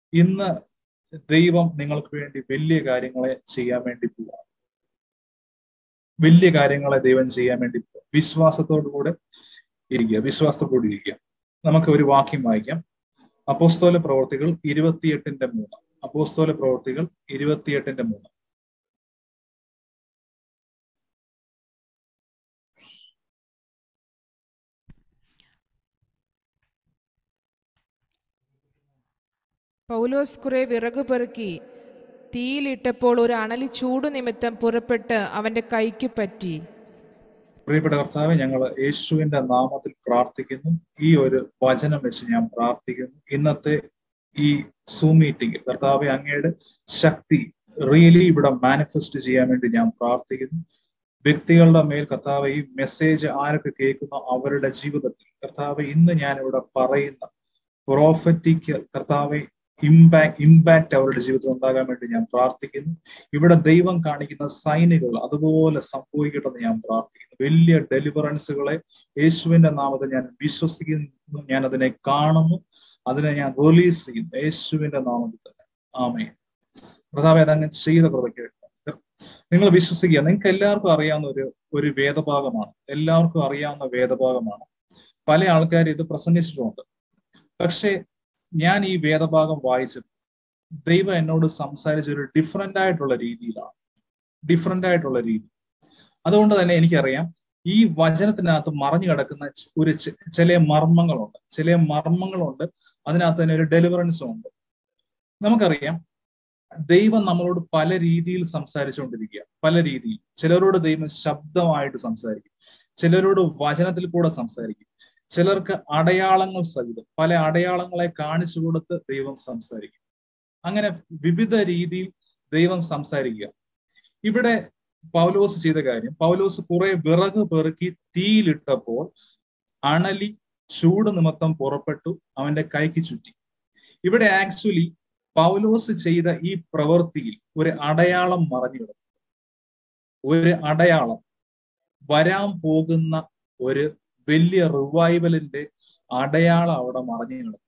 ഇന്ന് ദൈവം നിങ്ങൾക്ക് വേണ്ടി വലിയ കാര്യങ്ങളെ ചെയ്യാൻ വേണ്ടി പോവാം വലിയ കാര്യങ്ങളെ ദൈവം ചെയ്യാൻ വേണ്ടി പോവാം വിശ്വാസത്തോടു കൂടെ ഇരിക്കുക വിശ്വാസത്തോടു ഇരിക്കുക നമുക്ക് ഒരു വാക്യം വായിക്കാം അപ്പോസ്തോല പ്രവർത്തികൾ ഇരുപത്തിയെട്ടിന്റെ മൂന്ന് അപ്പോസ്തോല പ്രവർത്തികൾ ഇരുപത്തിയെട്ടിന്റെ മൂന്ന് പൗലോസ് കുറെ വിറക് പെറുക്കി തീയിലിട്ടപ്പോൾ ഒരു അണലി ചൂട് നിമിത്തം പുറപ്പെട്ട് അവന്റെ കൈക്ക് പറ്റി പ്രിയപ്പെട്ട കർത്താവെ ഞങ്ങൾ യേശുവിന്റെ നാമത്തിൽ പ്രാർത്ഥിക്കുന്നു ഈ ഒരു വചനം വെച്ച് ഞാൻ പ്രാർത്ഥിക്കുന്നു ഇന്നത്തെ ഈ സൂം മീറ്റിംഗ് കർത്താവെ അങ്ങയുടെ ശക്തി റിയലി ഇവിടെ മാനിഫെസ്റ്റ് ചെയ്യാൻ വേണ്ടി ഞാൻ പ്രാർത്ഥിക്കുന്നു വ്യക്തികളുടെ മേൽ കർത്താവ് ഈ മെസ്സേജ് ആരൊക്കെ കേൾക്കുന്നോ അവരുടെ ജീവിതത്തിൽ കർത്താവ് ഇന്ന് ഞാൻ ഇവിടെ പറയുന്ന പ്രോഫറ്റിക് കർത്താവെ ഇമ്പാക്ട് ഇമ്പാക്ട് അവരുടെ ജീവിതത്തിൽ ഉണ്ടാകാൻ വേണ്ടി ഞാൻ പ്രാർത്ഥിക്കുന്നു ഇവിടെ ദൈവം കാണിക്കുന്ന സൈനുകൾ അതുപോലെ സംഭവിക്കട്ടെ എന്ന് ഞാൻ പ്രാർത്ഥിക്കുന്നു വലിയ ഡെലിവറൻസുകളെ യേശുവിന്റെ നാമത്തിൽ ഞാൻ വിശ്വസിക്കുന്നു ഞാൻ അതിനെ കാണുന്നു അതിനെ ഞാൻ റിലീസ് ചെയ്യുന്നു യേശുവിന്റെ നാമത്തിൽ തന്നെ ആമേ കർത്താവെ അതങ്ങ് ചെയ്ത കൃപയ്ക്ക് നിങ്ങൾ വിശ്വസിക്കുക നിങ്ങൾക്ക് എല്ലാവർക്കും അറിയാവുന്ന ഒരു ഒരു വേദഭാഗമാണ് എല്ലാവർക്കും അറിയാവുന്ന വേദഭാഗമാണ് പല ആൾക്കാർ ഇത് പ്രസംഗിച്ചിട്ടുമുണ്ട് പക്ഷേ ഞാൻ ഈ വേദഭാഗം വായിച്ചത് ദൈവം എന്നോട് സംസാരിച്ച ഒരു ഡിഫറെന്റ് ആയിട്ടുള്ള രീതിയിലാണ് ഡിഫറെന്റ് ആയിട്ടുള്ള രീതി അതുകൊണ്ട് തന്നെ എനിക്കറിയാം ഈ വചനത്തിനകത്ത് മറഞ്ഞു കിടക്കുന്ന ഒരു ചില മർമ്മങ്ങളുണ്ട് ചില മർമ്മങ്ങളുണ്ട് അതിനകത്ത് തന്നെ ഒരു ഡെലിവറൻസും ഉണ്ട് നമുക്കറിയാം ദൈവം നമ്മളോട് പല രീതിയിൽ സംസാരിച്ചുകൊണ്ടിരിക്കുക പല രീതിയിൽ ചിലരോട് ദൈവം ശബ്ദമായിട്ട് സംസാരിക്കും ചിലരോട് വചനത്തിൽ കൂടെ സംസാരിക്കും ചിലർക്ക് അടയാളങ്ങൾ സഹിതം പല അടയാളങ്ങളെ കാണിച്ചു കൊടുത്ത് ദൈവം സംസാരിക്കും അങ്ങനെ വിവിധ രീതിയിൽ ദൈവം സംസാരിക്കുക ഇവിടെ പൗലോസ് ചെയ്ത കാര്യം പൗലോസ് കുറെ വിറക് പെറുക്കി തീയിലിട്ടപ്പോൾ അണലി ചൂട് നിമിത്തം പുറപ്പെട്ടു അവന്റെ കൈക്ക് ചുറ്റി ഇവിടെ ആക്ച്വലി പൗലോസ് ചെയ്ത ഈ പ്രവൃത്തിയിൽ ഒരു അടയാളം മറഞ്ഞു കിടക്കും ഒരു അടയാളം വരാൻ പോകുന്ന ഒരു വലിയ റിവൈവലിന്റെ അടയാളം അവിടെ മറഞ്ഞു കിടക്കും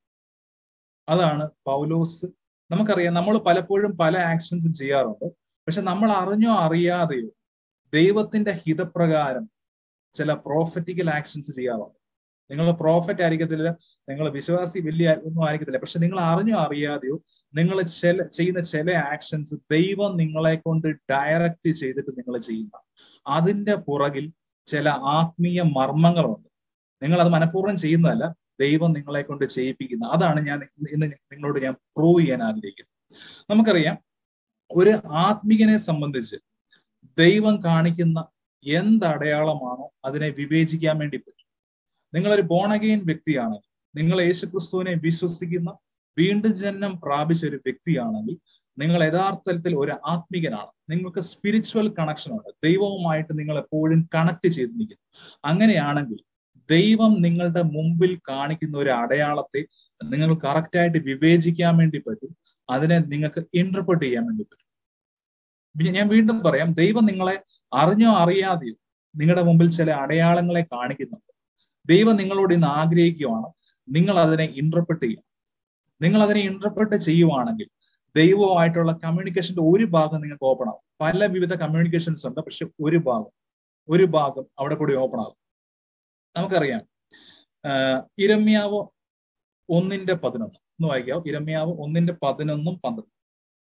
അതാണ് പൗലോസ് നമുക്കറിയാം നമ്മൾ പലപ്പോഴും പല ആക്ഷൻസും ചെയ്യാറുണ്ട് പക്ഷെ നമ്മൾ അറിഞ്ഞോ അറിയാതെയോ ദൈവത്തിന്റെ ഹിതപ്രകാരം ചില പ്രോഫറ്റിക്കൽ ആക്ഷൻസ് ചെയ്യാറുണ്ട് നിങ്ങൾ പ്രോഫറ്റ് ആയിരിക്കത്തില്ല നിങ്ങൾ വിശ്വാസി വലിയ ഒന്നും ആയിരിക്കത്തില്ല പക്ഷെ നിങ്ങൾ അറിഞ്ഞോ അറിയാതെയോ നിങ്ങൾ ചില ചെയ്യുന്ന ചില ആക്ഷൻസ് ദൈവം നിങ്ങളെ കൊണ്ട് ഡയറക്റ്റ് ചെയ്തിട്ട് നിങ്ങൾ ചെയ്യുന്ന അതിന്റെ പുറകിൽ ചില ആത്മീയ മർമ്മങ്ങളുണ്ട് നിങ്ങൾ അത് മനഃപൂർവ്വം ചെയ്യുന്നതല്ല ദൈവം നിങ്ങളെ കൊണ്ട് ചെയ്യിപ്പിക്കുന്ന അതാണ് ഞാൻ ഇന്ന് നിങ്ങളോട് ഞാൻ പ്രൂവ് ചെയ്യാൻ ആഗ്രഹിക്കുന്നത് നമുക്കറിയാം ഒരു ആത്മീയനെ സംബന്ധിച്ച് ദൈവം കാണിക്കുന്ന എന്ത് അടയാളമാണോ അതിനെ വിവേചിക്കാൻ വേണ്ടി പറ്റും നിങ്ങളൊരു ബോണഗെയിൻ വ്യക്തിയാണെങ്കിൽ നിങ്ങൾ യേശുക്രിസ്തുവിനെ വിശ്വസിക്കുന്ന വീണ്ടും ജന്മം പ്രാപിച്ച ഒരു വ്യക്തിയാണെങ്കിൽ നിങ്ങൾ യഥാർത്ഥത്തിൽ ഒരു ആത്മികനാണ് നിങ്ങൾക്ക് സ്പിരിച്വൽ കണക്ഷൻ ഉണ്ട് ദൈവവുമായിട്ട് നിങ്ങൾ എപ്പോഴും കണക്ട് ചെയ്ത് നിൽക്കുന്നു അങ്ങനെയാണെങ്കിൽ ദൈവം നിങ്ങളുടെ മുമ്പിൽ കാണിക്കുന്ന ഒരു അടയാളത്തെ നിങ്ങൾ കറക്റ്റായിട്ട് വിവേചിക്കാൻ വേണ്ടി പറ്റും അതിനെ നിങ്ങൾക്ക് ഇന്റർപ്രട്ട് ചെയ്യാൻ വേണ്ടി പറ്റും പിന്നെ ഞാൻ വീണ്ടും പറയാം ദൈവം നിങ്ങളെ അറിഞ്ഞോ അറിയാതെയോ നിങ്ങളുടെ മുമ്പിൽ ചില അടയാളങ്ങളെ കാണിക്കുന്നുണ്ട് ദൈവം നിങ്ങളോട് ഇന്ന് ആഗ്രഹിക്കുകയാണ് നിങ്ങൾ അതിനെ ഇന്റർപ്രട്ട് ചെയ്യുക നിങ്ങൾ അതിനെ ഇന്റർപ്രട്ട് ചെയ്യുവാണെങ്കിൽ ദൈവവുമായിട്ടുള്ള കമ്മ്യൂണിക്കേഷന്റെ ഒരു ഭാഗം നിങ്ങൾക്ക് ഓപ്പൺ ആവും പല വിവിധ കമ്മ്യൂണിക്കേഷൻസ് ഉണ്ട് പക്ഷെ ഒരു ഭാഗം ഒരു ഭാഗം അവിടെ കൂടി ഓപ്പൺ ആകും നമുക്കറിയാം ഇരമ്യാവ് ഒന്നിന്റെ പതിനൊന്ന് ഒന്ന് വായിക്കാവോ ഇരമ്യാവ് ഒന്നിന്റെ പതിനൊന്നും പന്ത്രണ്ടും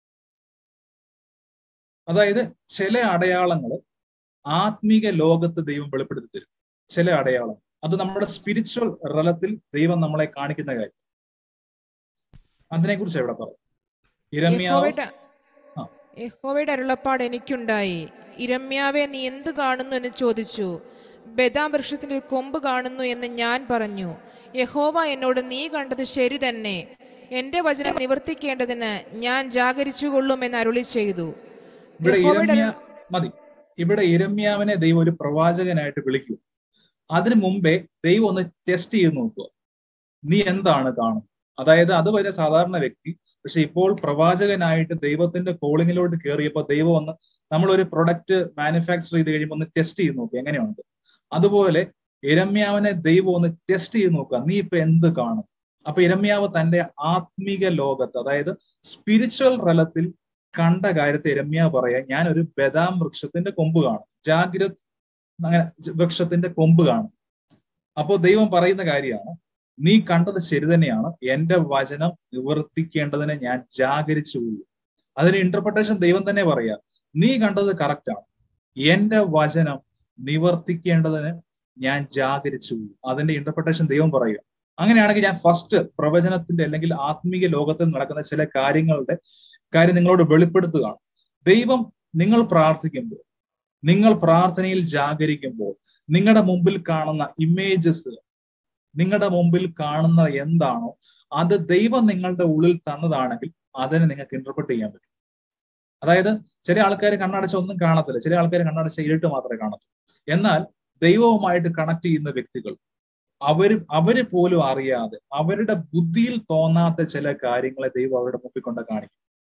അതായത് ചില അടയാളങ്ങൾ ആത്മീക ലോകത്ത് ദൈവം വെളിപ്പെടുത്തി തരും ചില അടയാളം അത് നമ്മുടെ സ്പിരിച്വൽ റലത്തിൽ ദൈവം നമ്മളെ കാണിക്കുന്ന കാര്യം അതിനെ കുറിച്ച് എവിടെ പറയും ഇരമ്യാവ് യഹോവയുടെ അരുളപ്പാട് എനിക്കുണ്ടായി ഇരമ്യാവെ നീ എന്ത് കാണുന്നു എന്ന് ചോദിച്ചു ബദാം വൃക്ഷത്തിന്റെ ഒരു കൊമ്പ് കാണുന്നു എന്ന് ഞാൻ പറഞ്ഞു യഹോവ എന്നോട് നീ കണ്ടത് ശരി തന്നെ എന്റെ വചനം നിവർത്തിക്കേണ്ടതിന് ഞാൻ ജാഗരിച്ചുകൊള്ളും എന്ന് അരുളി ചെയ്തു ഇവിടെ ഇരമ്യ മതി ഇവിടെ ഇരമ്യാവിനെ ദൈവം ഒരു പ്രവാചകനായിട്ട് വിളിക്കൂ അതിനു മുമ്പേ ദൈവം ഒന്ന് ടെസ്റ്റ് ചെയ്ത് നോക്കുക നീ എന്താണ് കാണുന്നത് അതായത് അതുവരെ സാധാരണ വ്യക്തി പക്ഷെ ഇപ്പോൾ പ്രവാചകനായിട്ട് ദൈവത്തിന്റെ കോളിങ്ങിലോട്ട് കയറിയപ്പോൾ ദൈവം ഒന്ന് നമ്മളൊരു പ്രൊഡക്റ്റ് മാനുഫാക്ചർ ചെയ്ത് കഴിയുമ്പോൾ ഒന്ന് ടെസ്റ്റ് ചെയ്ത് നോക്കുക എങ്ങനെയുണ്ട് അതുപോലെ ഇരമ്യാവിനെ ദൈവം ഒന്ന് ടെസ്റ്റ് ചെയ്ത് നോക്കുക നീ ഇപ്പൊ എന്ത് കാണും അപ്പൊ ഇരമ്യാവ് തന്റെ ആത്മീക ലോകത്ത് അതായത് സ്പിരിച്വൽ റലത്തിൽ കണ്ട കാര്യത്തെ ഇരമ്യാവ് പറയാൻ ഞാൻ ഒരു ബദാം വൃക്ഷത്തിന്റെ കൊമ്പ് കാണും ജാഗ്രത് അങ്ങനെ വൃക്ഷത്തിന്റെ കൊമ്പ് കാണും അപ്പോൾ ദൈവം പറയുന്ന കാര്യമാണ് നീ കണ്ടത് ശരി തന്നെയാണ് എന്റെ വചനം നിവർത്തിക്കേണ്ടതിനെ ഞാൻ ജാഗരിച്ചു പോകും അതിന് ഇന്റർപ്രിട്ടേഷൻ ദൈവം തന്നെ പറയാ നീ കണ്ടത് കറക്റ്റ് ആണ് എന്റെ വചനം നിവർത്തിക്കേണ്ടതിന് ഞാൻ ജാഗരിച്ചു പോകും അതിന്റെ ഇന്റർപ്രിട്ടേഷൻ ദൈവം പറയുക അങ്ങനെയാണെങ്കിൽ ഞാൻ ഫസ്റ്റ് പ്രവചനത്തിന്റെ അല്ലെങ്കിൽ ആത്മീയ ലോകത്തിൽ നടക്കുന്ന ചില കാര്യങ്ങളുടെ കാര്യം നിങ്ങളോട് വെളിപ്പെടുത്തുകയാണ് ദൈവം നിങ്ങൾ പ്രാർത്ഥിക്കുമ്പോൾ നിങ്ങൾ പ്രാർത്ഥനയിൽ ജാഗരിക്കുമ്പോൾ നിങ്ങളുടെ മുമ്പിൽ കാണുന്ന ഇമേജസ് നിങ്ങളുടെ മുമ്പിൽ കാണുന്ന എന്താണോ അത് ദൈവം നിങ്ങളുടെ ഉള്ളിൽ തന്നതാണെങ്കിൽ അതിനെ നിങ്ങൾക്ക് ഇന്റർപ്രറ്റ് ചെയ്യാൻ പറ്റും അതായത് ചില ആൾക്കാർ കണ്ണടച്ച ഒന്നും കാണത്തില്ല ചില ആൾക്കാർ കണ്ണടച്ച ഇരുട്ട് മാത്രമേ കാണത്തുള്ളൂ എന്നാൽ ദൈവവുമായിട്ട് കണക്ട് ചെയ്യുന്ന വ്യക്തികൾ അവര് അവര് പോലും അറിയാതെ അവരുടെ ബുദ്ധിയിൽ തോന്നാത്ത ചില കാര്യങ്ങളെ ദൈവം അവരുടെ മുമ്പിൽ കൊണ്ട് കാണിക്കും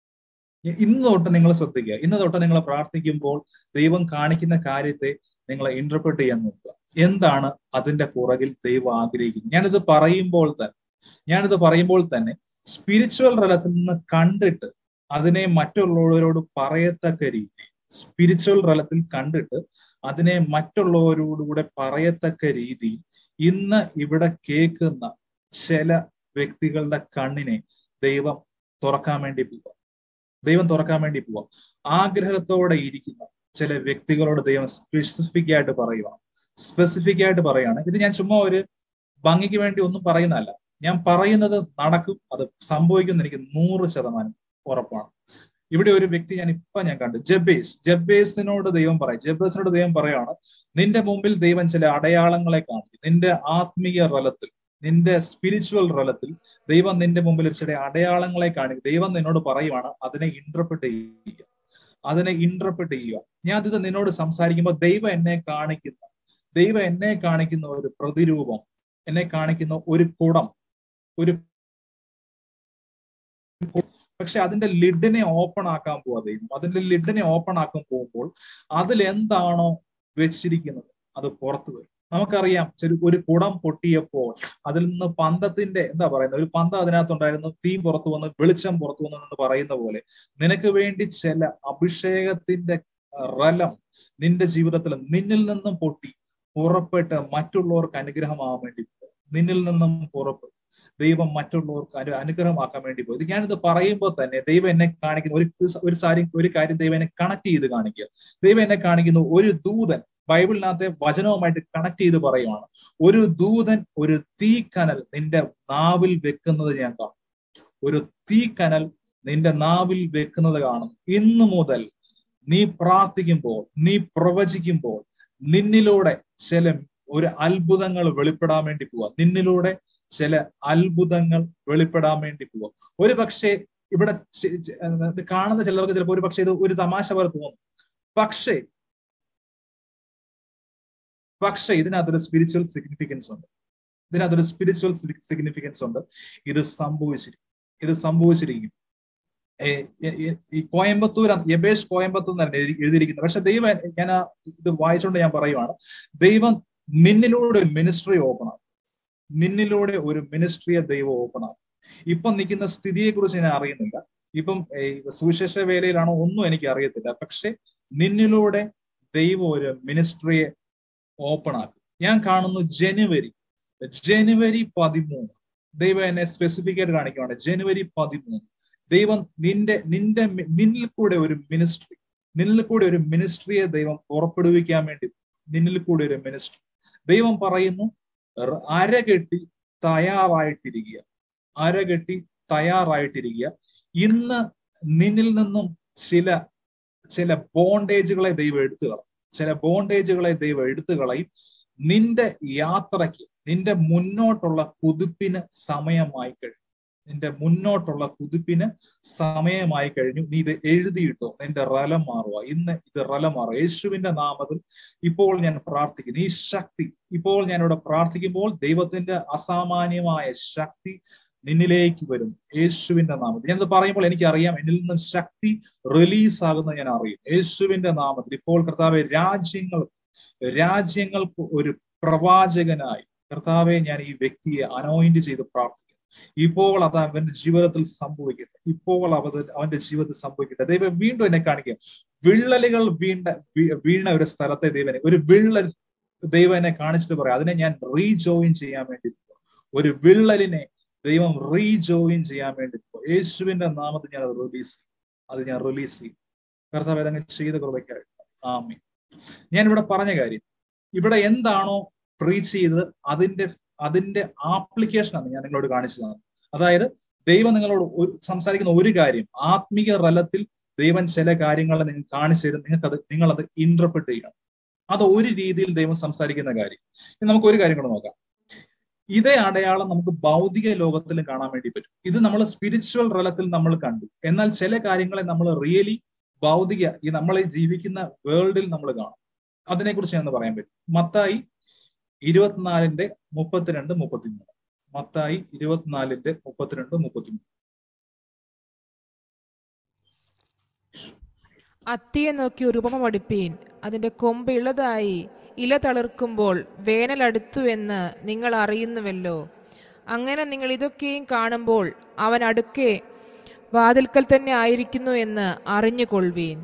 ഇന്ന് തൊട്ട് നിങ്ങൾ ശ്രദ്ധിക്കുക ഇന്ന് തൊട്ട് നിങ്ങൾ പ്രാർത്ഥിക്കുമ്പോൾ ദൈവം കാണിക്കുന്ന കാര്യത്തെ നിങ്ങൾ ഇന്റർപ്രറ്റ് ചെയ്യാൻ നോക്കുക എന്താണ് അതിന്റെ പുറകിൽ ദൈവം ആഗ്രഹിക്കുന്നത് ഞാനിത് പറയുമ്പോൾ തന്നെ ഞാനിത് പറയുമ്പോൾ തന്നെ സ്പിരിച്വൽ റലത്തിൽ നിന്ന് കണ്ടിട്ട് അതിനെ മറ്റുള്ളവരോട് പറയത്തക്ക രീതി സ്പിരിച്വൽ റലത്തിൽ കണ്ടിട്ട് അതിനെ മറ്റുള്ളവരോടുകൂടെ പറയത്തക്ക രീതിയിൽ ഇന്ന് ഇവിടെ കേൾക്കുന്ന ചില വ്യക്തികളുടെ കണ്ണിനെ ദൈവം തുറക്കാൻ വേണ്ടി പോവുക ദൈവം തുറക്കാൻ വേണ്ടി പോവാം ആഗ്രഹത്തോടെ ഇരിക്കുന്ന ചില വ്യക്തികളോട് ദൈവം സ്പെസിഫിക് ആയിട്ട് പറയുക സ്പെസിഫിക് ആയിട്ട് പറയുകയാണ് ഇത് ഞാൻ ചുമ്മാ ഒരു ഭംഗിക്ക് വേണ്ടി ഒന്നും പറയുന്നതല്ല ഞാൻ പറയുന്നത് നടക്കും അത് സംഭവിക്കും എനിക്ക് നൂറ് ശതമാനം ഉറപ്പാണ് ഇവിടെ ഒരു വ്യക്തി ഞാൻ ഇപ്പൊ ഞാൻ കണ്ടു ജബേസ് ജബേസിനോട് ദൈവം പറയും ജബേസിനോട് ദൈവം പറയാണ് നിന്റെ മുമ്പിൽ ദൈവം ചില അടയാളങ്ങളെ കാണിക്കും നിന്റെ ആത്മീയ റലത്തിൽ നിന്റെ സ്പിരിച്വൽ റലത്തിൽ ദൈവം നിന്റെ മുമ്പിൽ ചില അടയാളങ്ങളെ കാണിക്കും ദൈവം നിന്നോട് പറയുവാണ് അതിനെ ഇന്റർപ്രിറ്റ് ചെയ്യുക അതിനെ ഇന്റർപ്രിറ്റ് ചെയ്യുക ഞാൻ ഇത് നിന്നോട് സംസാരിക്കുമ്പോൾ ദൈവം എന്നെ കാണിക്കുന്ന ദൈവം എന്നെ കാണിക്കുന്ന ഒരു പ്രതിരൂപം എന്നെ കാണിക്കുന്ന ഒരു കുടം ഒരു പക്ഷെ അതിന്റെ ലിഡിനെ ഓപ്പൺ ആക്കാൻ പോവാ ദൈവം അതിന്റെ ലിഡിനെ ഓപ്പൺ ആക്കാൻ പോകുമ്പോൾ അതിൽ എന്താണോ വെച്ചിരിക്കുന്നത് അത് പുറത്തു വരും നമുക്കറിയാം ചെറു ഒരു കുടം പൊട്ടിയപ്പോൾ അതിൽ നിന്ന് പന്തത്തിന്റെ എന്താ പറയുന്നത് ഒരു പന്തം അതിനകത്തുണ്ടായിരുന്നു തീ പുറത്തു വന്ന് വെളിച്ചം പുറത്തു വന്നു എന്ന് പറയുന്ന പോലെ നിനക്ക് വേണ്ടി ചില അഭിഷേകത്തിന്റെ റലം നിന്റെ ജീവിതത്തിൽ നിന്നിൽ നിന്നും പൊട്ടി പുറപ്പെട്ട് മറ്റുള്ളവർക്ക് അനുഗ്രഹമാകാൻ വേണ്ടി നിന്നിൽ നിന്നും പുറപ്പെട്ട് ദൈവം മറ്റുള്ളവർക്ക് അനു അനുഗ്രഹമാക്കാൻ വേണ്ടി പോയി ഇത് ഞാനിത് പറയുമ്പോൾ തന്നെ ദൈവം എന്നെ കാണിക്കുന്ന ഒരു ഒരു കാര്യം ഒരു കാര്യം ദൈവം എന്നെ കണക്ട് ചെയ്ത് കാണിക്കുക ദൈവം എന്നെ കാണിക്കുന്നു ഒരു ദൂതൻ ബൈബിളിനകത്തെ വചനവുമായിട്ട് കണക്ട് ചെയ്ത് പറയുവാണ് ഒരു ദൂതൻ ഒരു തീക്കനൽ നിന്റെ നാവിൽ വെക്കുന്നത് ഞാൻ കാണും ഒരു തീക്കനൽ നിന്റെ നാവിൽ വെക്കുന്നത് കാണും ഇന്നു മുതൽ നീ പ്രാർത്ഥിക്കുമ്പോൾ നീ പ്രവചിക്കുമ്പോൾ നിന്നിലൂടെ ചില ഒരു അത്ഭുതങ്ങൾ വെളിപ്പെടാൻ വേണ്ടി പോവാ നിന്നിലൂടെ ചില അത്ഭുതങ്ങൾ വെളിപ്പെടാൻ വേണ്ടി പോവാ ഒരു പക്ഷേ ഇവിടെ കാണുന്ന ചിലർക്ക് ചിലപ്പോൾ ഒരു പക്ഷേ ഇത് ഒരു തമാശ പോലെ തോന്നും പക്ഷേ പക്ഷെ ഇതിനകത്തൊരു സ്പിരിച്വൽ സിഗ്നിഫിക്കൻസ് ഉണ്ട് ഇതിനകത്തൊരു സ്പിരിച്വൽ സിഗ്നിഫിക്കൻസ് ഉണ്ട് ഇത് സംഭവിച്ചിരിക്കും ഇത് സംഭവിച്ചിരിക്കും ഈ കോയമ്പത്തൂർ യബേഷ് കോയമ്പത്തൂർ എന്നാണ് എഴുതിയിരിക്കുന്നത് പക്ഷെ ദൈവം ഞാൻ ഇത് വായിച്ചുകൊണ്ട് ഞാൻ പറയുവാണ് ദൈവം നിന്നിലൂടെ ഒരു മിനിസ്ട്രി ഓപ്പൺ ആകും നിന്നിലൂടെ ഒരു മിനിസ്ട്രിയെ ദൈവം ഓപ്പൺ ആകും ഇപ്പം നിൽക്കുന്ന സ്ഥിതിയെ കുറിച്ച് ഞാൻ അറിയുന്നില്ല ഇപ്പം സുവിശേഷ വേലയിലാണോ ഒന്നും എനിക്ക് അറിയത്തില്ല പക്ഷെ നിന്നിലൂടെ ദൈവം ഒരു മിനിസ്ട്രിയെ ഓപ്പൺ ആക്കും ഞാൻ കാണുന്നു ജനുവരി ജനുവരി പതിമൂന്ന് ദൈവം എന്നെ സ്പെസിഫിക് ആയിട്ട് കാണിക്കുകയാണ് ജനുവരി പതിമൂന്ന് ദൈവം നിന്റെ നിന്റെ നിന്നിൽ കൂടെ ഒരു മിനിസ്ട്രി നിന്നിൽ കൂടെ ഒരു മിനിസ്ട്രിയെ ദൈവം പുറപ്പെടുവിക്കാൻ വേണ്ടി നിന്നിൽ കൂടെ ഒരു മിനിസ്ട്രി ദൈവം പറയുന്നു അരകെട്ടി തയ്യാറായിട്ടിരിക്കുക അരകെട്ടി തയ്യാറായിട്ടിരിക്കുക ഇന്ന് നിന്നിൽ നിന്നും ചില ചില ബോണ്ടേജുകളെ ദൈവം എടുത്തു കളയും ചില ബോണ്ടേജുകളെ ദൈവം എടുത്തു കളയും നിന്റെ യാത്രയ്ക്ക് നിന്റെ മുന്നോട്ടുള്ള കുതിപ്പിന് സമയമായി കഴിഞ്ഞു നിന്റെ മുന്നോട്ടുള്ള കുതിപ്പിന് സമയമായി കഴിഞ്ഞു നീ ഇത് എഴുതിയിട്ടോ നിന്റെ റലം മാറുക ഇന്ന് ഇത് റലം മാറുക യേശുവിന്റെ നാമത്തിൽ ഇപ്പോൾ ഞാൻ പ്രാർത്ഥിക്കുന്നു ഈ ശക്തി ഇപ്പോൾ ഞാൻ ഇവിടെ പ്രാർത്ഥിക്കുമ്പോൾ ദൈവത്തിന്റെ അസാമാന്യമായ ശക്തി നിന്നിലേക്ക് വരും യേശുവിന്റെ നാമത്തിൽ ഞാനത് പറയുമ്പോൾ എനിക്കറിയാം എന്നിൽ നിന്നും ശക്തി റിലീസ് ആകുന്ന ഞാൻ അറിയും യേശുവിന്റെ നാമത്തിൽ ഇപ്പോൾ കർത്താവെ രാജ്യങ്ങൾ രാജ്യങ്ങൾക്ക് ഒരു പ്രവാചകനായി കർത്താവെ ഞാൻ ഈ വ്യക്തിയെ അനോയിന്റ് ചെയ്ത് പ്രാർത്ഥിക്കുന്നു ഇപ്പോൾ അത് അവന്റെ ജീവിതത്തിൽ സംഭവിക്കട്ടെ ഇപ്പോൾ അവത് അവന്റെ ജീവിതത്തിൽ സംഭവിക്കട്ടെ ദൈവം വീണ്ടും എന്നെ കാണിക്കുക വിള്ളലുകൾ വീണ്ട വീ- വീണ ഒരു സ്ഥലത്തെ ദൈവനെ ഒരു വിള്ളൽ ദൈവം എന്നെ കാണിച്ചിട്ട് പറയാം അതിനെ ഞാൻ റീജോയിൻ ചെയ്യാൻ വേണ്ടി പോവാ. ഒരു വിള്ളലിനെ ദൈവം റീജോയിൻ ചെയ്യാൻ വേണ്ടി പോവാ. യേശുവിന്റെ നാമത്തിൽ ഞാൻ അത് റിലീസ് ചെയ്യും അത് ഞാൻ റിലീസ് ചെയ്യും കർത്താവ് അതങ്ങ് ചെയ്ത കൃപയ്ക്കായിട്ട് ആമീൻ ഞാൻ ഇവിടെ പറഞ്ഞ കാര്യം ഇവിടെ എന്താണോ പ്രീച്ച് ചെയ്തത് അതിന്റെ അതിന്റെ ആപ്ലിക്കേഷൻ ആണ് ഞാൻ നിങ്ങളോട് കാണിച്ചു തന്നത് അതായത് ദൈവം നിങ്ങളോട് ഒരു സംസാരിക്കുന്ന ഒരു കാര്യം ആത്മീയ തലത്തിൽ ദൈവം ചില കാര്യങ്ങൾ നിങ്ങൾ കാണിച്ചു തരും നിങ്ങൾക്ക് അത് നിങ്ങൾ അത് ഇന്റർപ്രിറ്റ് ചെയ്യണം അത് ഒരു രീതിയിൽ ദൈവം സംസാരിക്കുന്ന കാര്യം ഇനി നമുക്ക് ഒരു കാര്യം കൂടെ നോക്കാം ഇതേ അടയാളം നമുക്ക് ഭൗതിക ലോകത്തിലും കാണാൻ വേണ്ടി പറ്റും ഇത് നമ്മൾ സ്പിരിച്വൽ തലത്തിൽ നമ്മൾ കണ്ടു എന്നാൽ ചില കാര്യങ്ങളെ നമ്മൾ റിയലി ഭൗതിക ഈ നമ്മളെ ജീവിക്കുന്ന വേൾഡിൽ നമ്മൾ കാണും അതിനെക്കുറിച്ച് ഞാൻ പറയാൻ പറ്റും മത്തായി ഇരുപത്തിനാലിന്റെ മുപ്പത്തിരണ്ട് മുപ്പത്തിമൂന്ന് മത്തായി ഇരുപത്തിനാലിന്റെ മുപ്പത്തിരണ്ട് മുപ്പത്തിമൂന്ന് അത്തിയെ നോക്കി ഒരു ഉപമ പഠിപ്പീൻ അതിന്റെ കൊമ്പ് ഇളതായി ഇല തളിർക്കുമ്പോൾ വേനൽ അടുത്തുവെന്ന് നിങ്ങൾ അറിയുന്നുവല്ലോ അങ്ങനെ നിങ്ങൾ ഇതൊക്കെയും കാണുമ്പോൾ അവൻ അടുക്കെ വാതിൽക്കൽ തന്നെ ആയിരിക്കുന്നു എന്ന് അറിഞ്ഞുകൊള്ളുവീൻ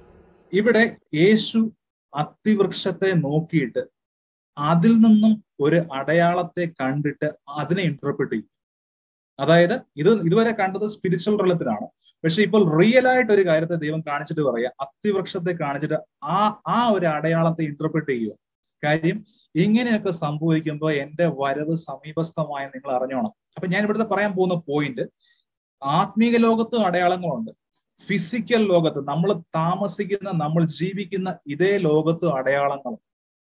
ഇവിടെ യേശു അത്തിവൃക്ഷത്തെ നോക്കിയിട്ട് അതിൽ നിന്നും ഒരു അടയാളത്തെ കണ്ടിട്ട് അതിനെ ഇന്റർപ്രിറ്റ് ചെയ്യും അതായത് ഇത് ഇതുവരെ കണ്ടത് സ്പിരിച്വൽ തലത്തിലാണ് പക്ഷെ ഇപ്പോൾ റിയൽ ആയിട്ട് ഒരു കാര്യത്തെ ദൈവം കാണിച്ചിട്ട് പറയാ അത്തിവൃക്ഷത്തെ കാണിച്ചിട്ട് ആ ആ ഒരു അടയാളത്തെ ഇന്റർപ്രിറ്റ് ചെയ്യുക കാര്യം ഇങ്ങനെയൊക്കെ സംഭവിക്കുമ്പോൾ എന്റെ വരവ് സമീപസ്ഥമായി നിങ്ങൾ അറിഞ്ഞോണം അപ്പൊ ഞാൻ ഇവിടുത്തെ പറയാൻ പോകുന്ന പോയിന്റ് ആത്മീക ലോകത്തും അടയാളങ്ങളുണ്ട് ഫിസിക്കൽ ലോകത്ത് നമ്മൾ താമസിക്കുന്ന നമ്മൾ ജീവിക്കുന്ന ഇതേ ലോകത്ത് അടയാളങ്ങളും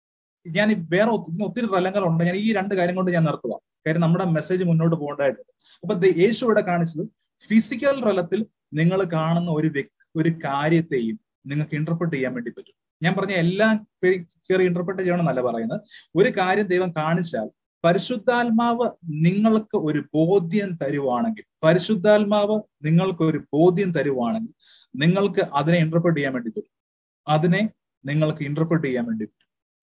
ഞാൻ ഈ വേറെ ഒത്തിരി ഒത്തിരി തലങ്ങളുണ്ട് ഞാൻ ഈ രണ്ട് കാര്യം കൊണ്ട് ഞാൻ നിർത്തുക കാര്യം നമ്മുടെ മെസ്സേജ് മുന്നോട്ട് പോകേണ്ടതായിട്ടുണ്ട് അപ്പൊ ദേ- യേശു ഇവിടെ കാണിച്ചത് ഫിസിക്കൽ തലത്തിൽ നിങ്ങൾ കാണുന്ന ഒരു വ്യക്തി ഒരു കാര്യത്തെയും നിങ്ങൾക്ക് ഇന്റർപ്രിറ്റ് ചെയ്യാൻ വേണ്ടി പറ്റും ഞാൻ പറഞ്ഞ എല്ലാം കയറി ഇന്റർപ്രിറ്റ് ചെയ്യണം എന്നല്ല പറയുന്നത് ഒരു കാര്യം ദൈവം കാണിച്ചാൽ പരിശുദ്ധാത്മാവ് നിങ്ങൾക്ക് ഒരു ബോധ്യം തരുവാണെങ്കിൽ പരിശുദ്ധാത്മാവ് നിങ്ങൾക്ക് ഒരു ബോധ്യം തരുവാണെങ്കിൽ നിങ്ങൾക്ക് അതിനെ ഇന്റർപ്രിറ്റ് ചെയ്യാൻ വേണ്ടി പറ്റും അതിനെ നിങ്ങൾക്ക് ഇന്റർപ്രിറ്റ് ചെയ്യാൻ വേണ്ടി പറ്റും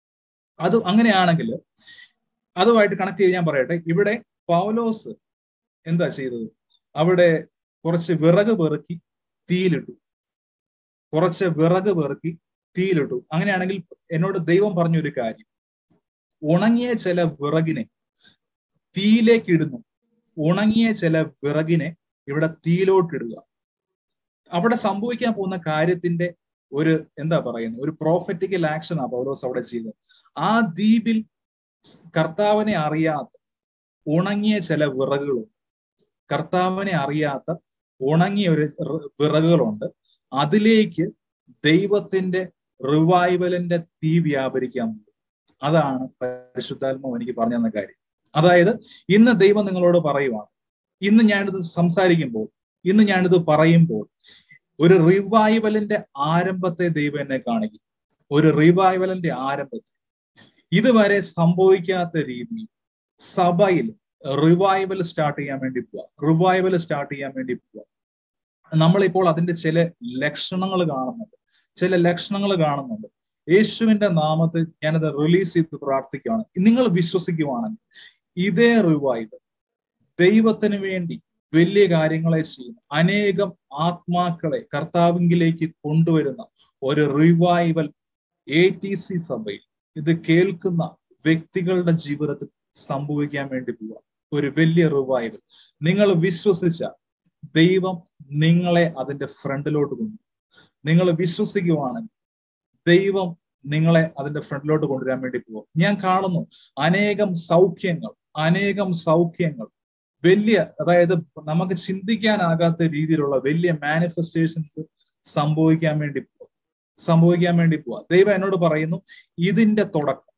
അത് അങ്ങനെയാണെങ്കിൽ അതുമായിട്ട് കണക്ട് ചെയ്ത് ഞാൻ പറയട്ടെ ഇവിടെ പൗലോസ് എന്താ ചെയ്തത് അവിടെ കുറച്ച് വിറക് പെറുക്കി തീയിലിട്ടു കുറച്ച് വിറക് പെറുക്കി തീയിലിട്ടു അങ്ങനെയാണെങ്കിൽ എന്നോട് ദൈവം പറഞ്ഞൊരു കാര്യം ഉണങ്ങിയ ചില വിറകിനെ തീയിലേക്ക് ഇടുന്നു ഉണങ്ങിയ ചില വിറകിനെ ഇവിടെ തീയിലോട്ടിടുക അവിടെ സംഭവിക്കാൻ പോകുന്ന കാര്യത്തിന്റെ ഒരു എന്താ പറയുന്നത് ഒരു പ്രോഫറ്റിക്കൽ ആക്ഷൻ ആ പൗലോസ് അവിടെ ചെയ്തത് ആ ദ്വീപിൽ കർത്താവിനെ അറിയാത്ത ഉണങ്ങിയ ചില വിറകുകളുണ്ട് കർത്താവിനെ അറിയാത്ത ഉണങ്ങിയ ഒരു റി- വിറകുകളുണ്ട് അതിലേക്ക് ദൈവത്തിന്റെ റിവൈവലിന്റെ തീ വ്യാപരിക്കാൻ പോകും അതാണ് പരിശുദ്ധാത്മാവ് എനിക്ക് പറഞ്ഞു തന്ന കാര്യം അതായത് ഇന്ന് ദൈവം നിങ്ങളോട് പറയുവാണ് ഇന്ന് ഞാനിത് സംസാരിക്കുമ്പോൾ ഇന്ന് ഞാനിത് പറയുമ്പോൾ ഒരു റിവൈവലിന്റെ ആരംഭത്തെ ദൈവം എന്നെ കാണിക്കും ഒരു റിവൈവലിന്റെ ആരംഭത്തെ ഇതുവരെ സംഭവിക്കാത്ത രീതിയിൽ സഭയിൽ റിവൈവൽ സ്റ്റാർട്ട് ചെയ്യാൻ വേണ്ടി പോവാ റിവൈവൽ സ്റ്റാർട്ട് ചെയ്യാൻ വേണ്ടി പോവാ നമ്മളിപ്പോൾ അതിന്റെ ചില ലക്ഷണങ്ങൾ കാണുന്നുണ്ട് ചില ലക്ഷണങ്ങൾ കാണുന്നുണ്ട് യേശുവിന്റെ നാമത്തിൽ ഞാനത് റിലീസ് ചെയ്ത് പ്രാർത്ഥിക്കുകയാണ് നിങ്ങൾ വിശ്വസിക്കുവാണെങ്കിൽ ഇതേ റിവൈവൽ ദൈവത്തിന് വേണ്ടി വലിയ കാര്യങ്ങളെ ചെയ്യുന്നു അനേകം ആത്മാക്കളെ കർത്താവിങ്കിലേക്ക് കൊണ്ടുവരുന്ന ഒരു റിവൈവൽ എ ടി സി സഭയിൽ ഇത് കേൾക്കുന്ന വ്യക്തികളുടെ ജീവിതത്തിൽ സംഭവിക്കാൻ വേണ്ടി പോവാം ഒരു വലിയ റിവൈവൽ നിങ്ങൾ വിശ്വസിച്ച ദൈവം നിങ്ങളെ അതിന്റെ ഫ്രണ്ടിലോട്ട് കൊണ്ടു നിങ്ങൾ വിശ്വസിക്കുവാണെങ്കിൽ ദൈവം നിങ്ങളെ അതിന്റെ ഫ്രണ്ടിലോട്ട് കൊണ്ടുവരാൻ വേണ്ടി പോകും ഞാൻ കാണുന്നു അനേകം സൗഖ്യങ്ങൾ അനേകം സൗഖ്യങ്ങൾ വലിയ അതായത് നമുക്ക് ചിന്തിക്കാനാകാത്ത രീതിയിലുള്ള വലിയ മാനിഫെസ്റ്റേഷൻസ് സംഭവിക്കാൻ വേണ്ടി പോവാ സംഭവിക്കാൻ വേണ്ടി പോവാ ദൈവം എന്നോട് പറയുന്നു ഇതിന്റെ തുടക്കം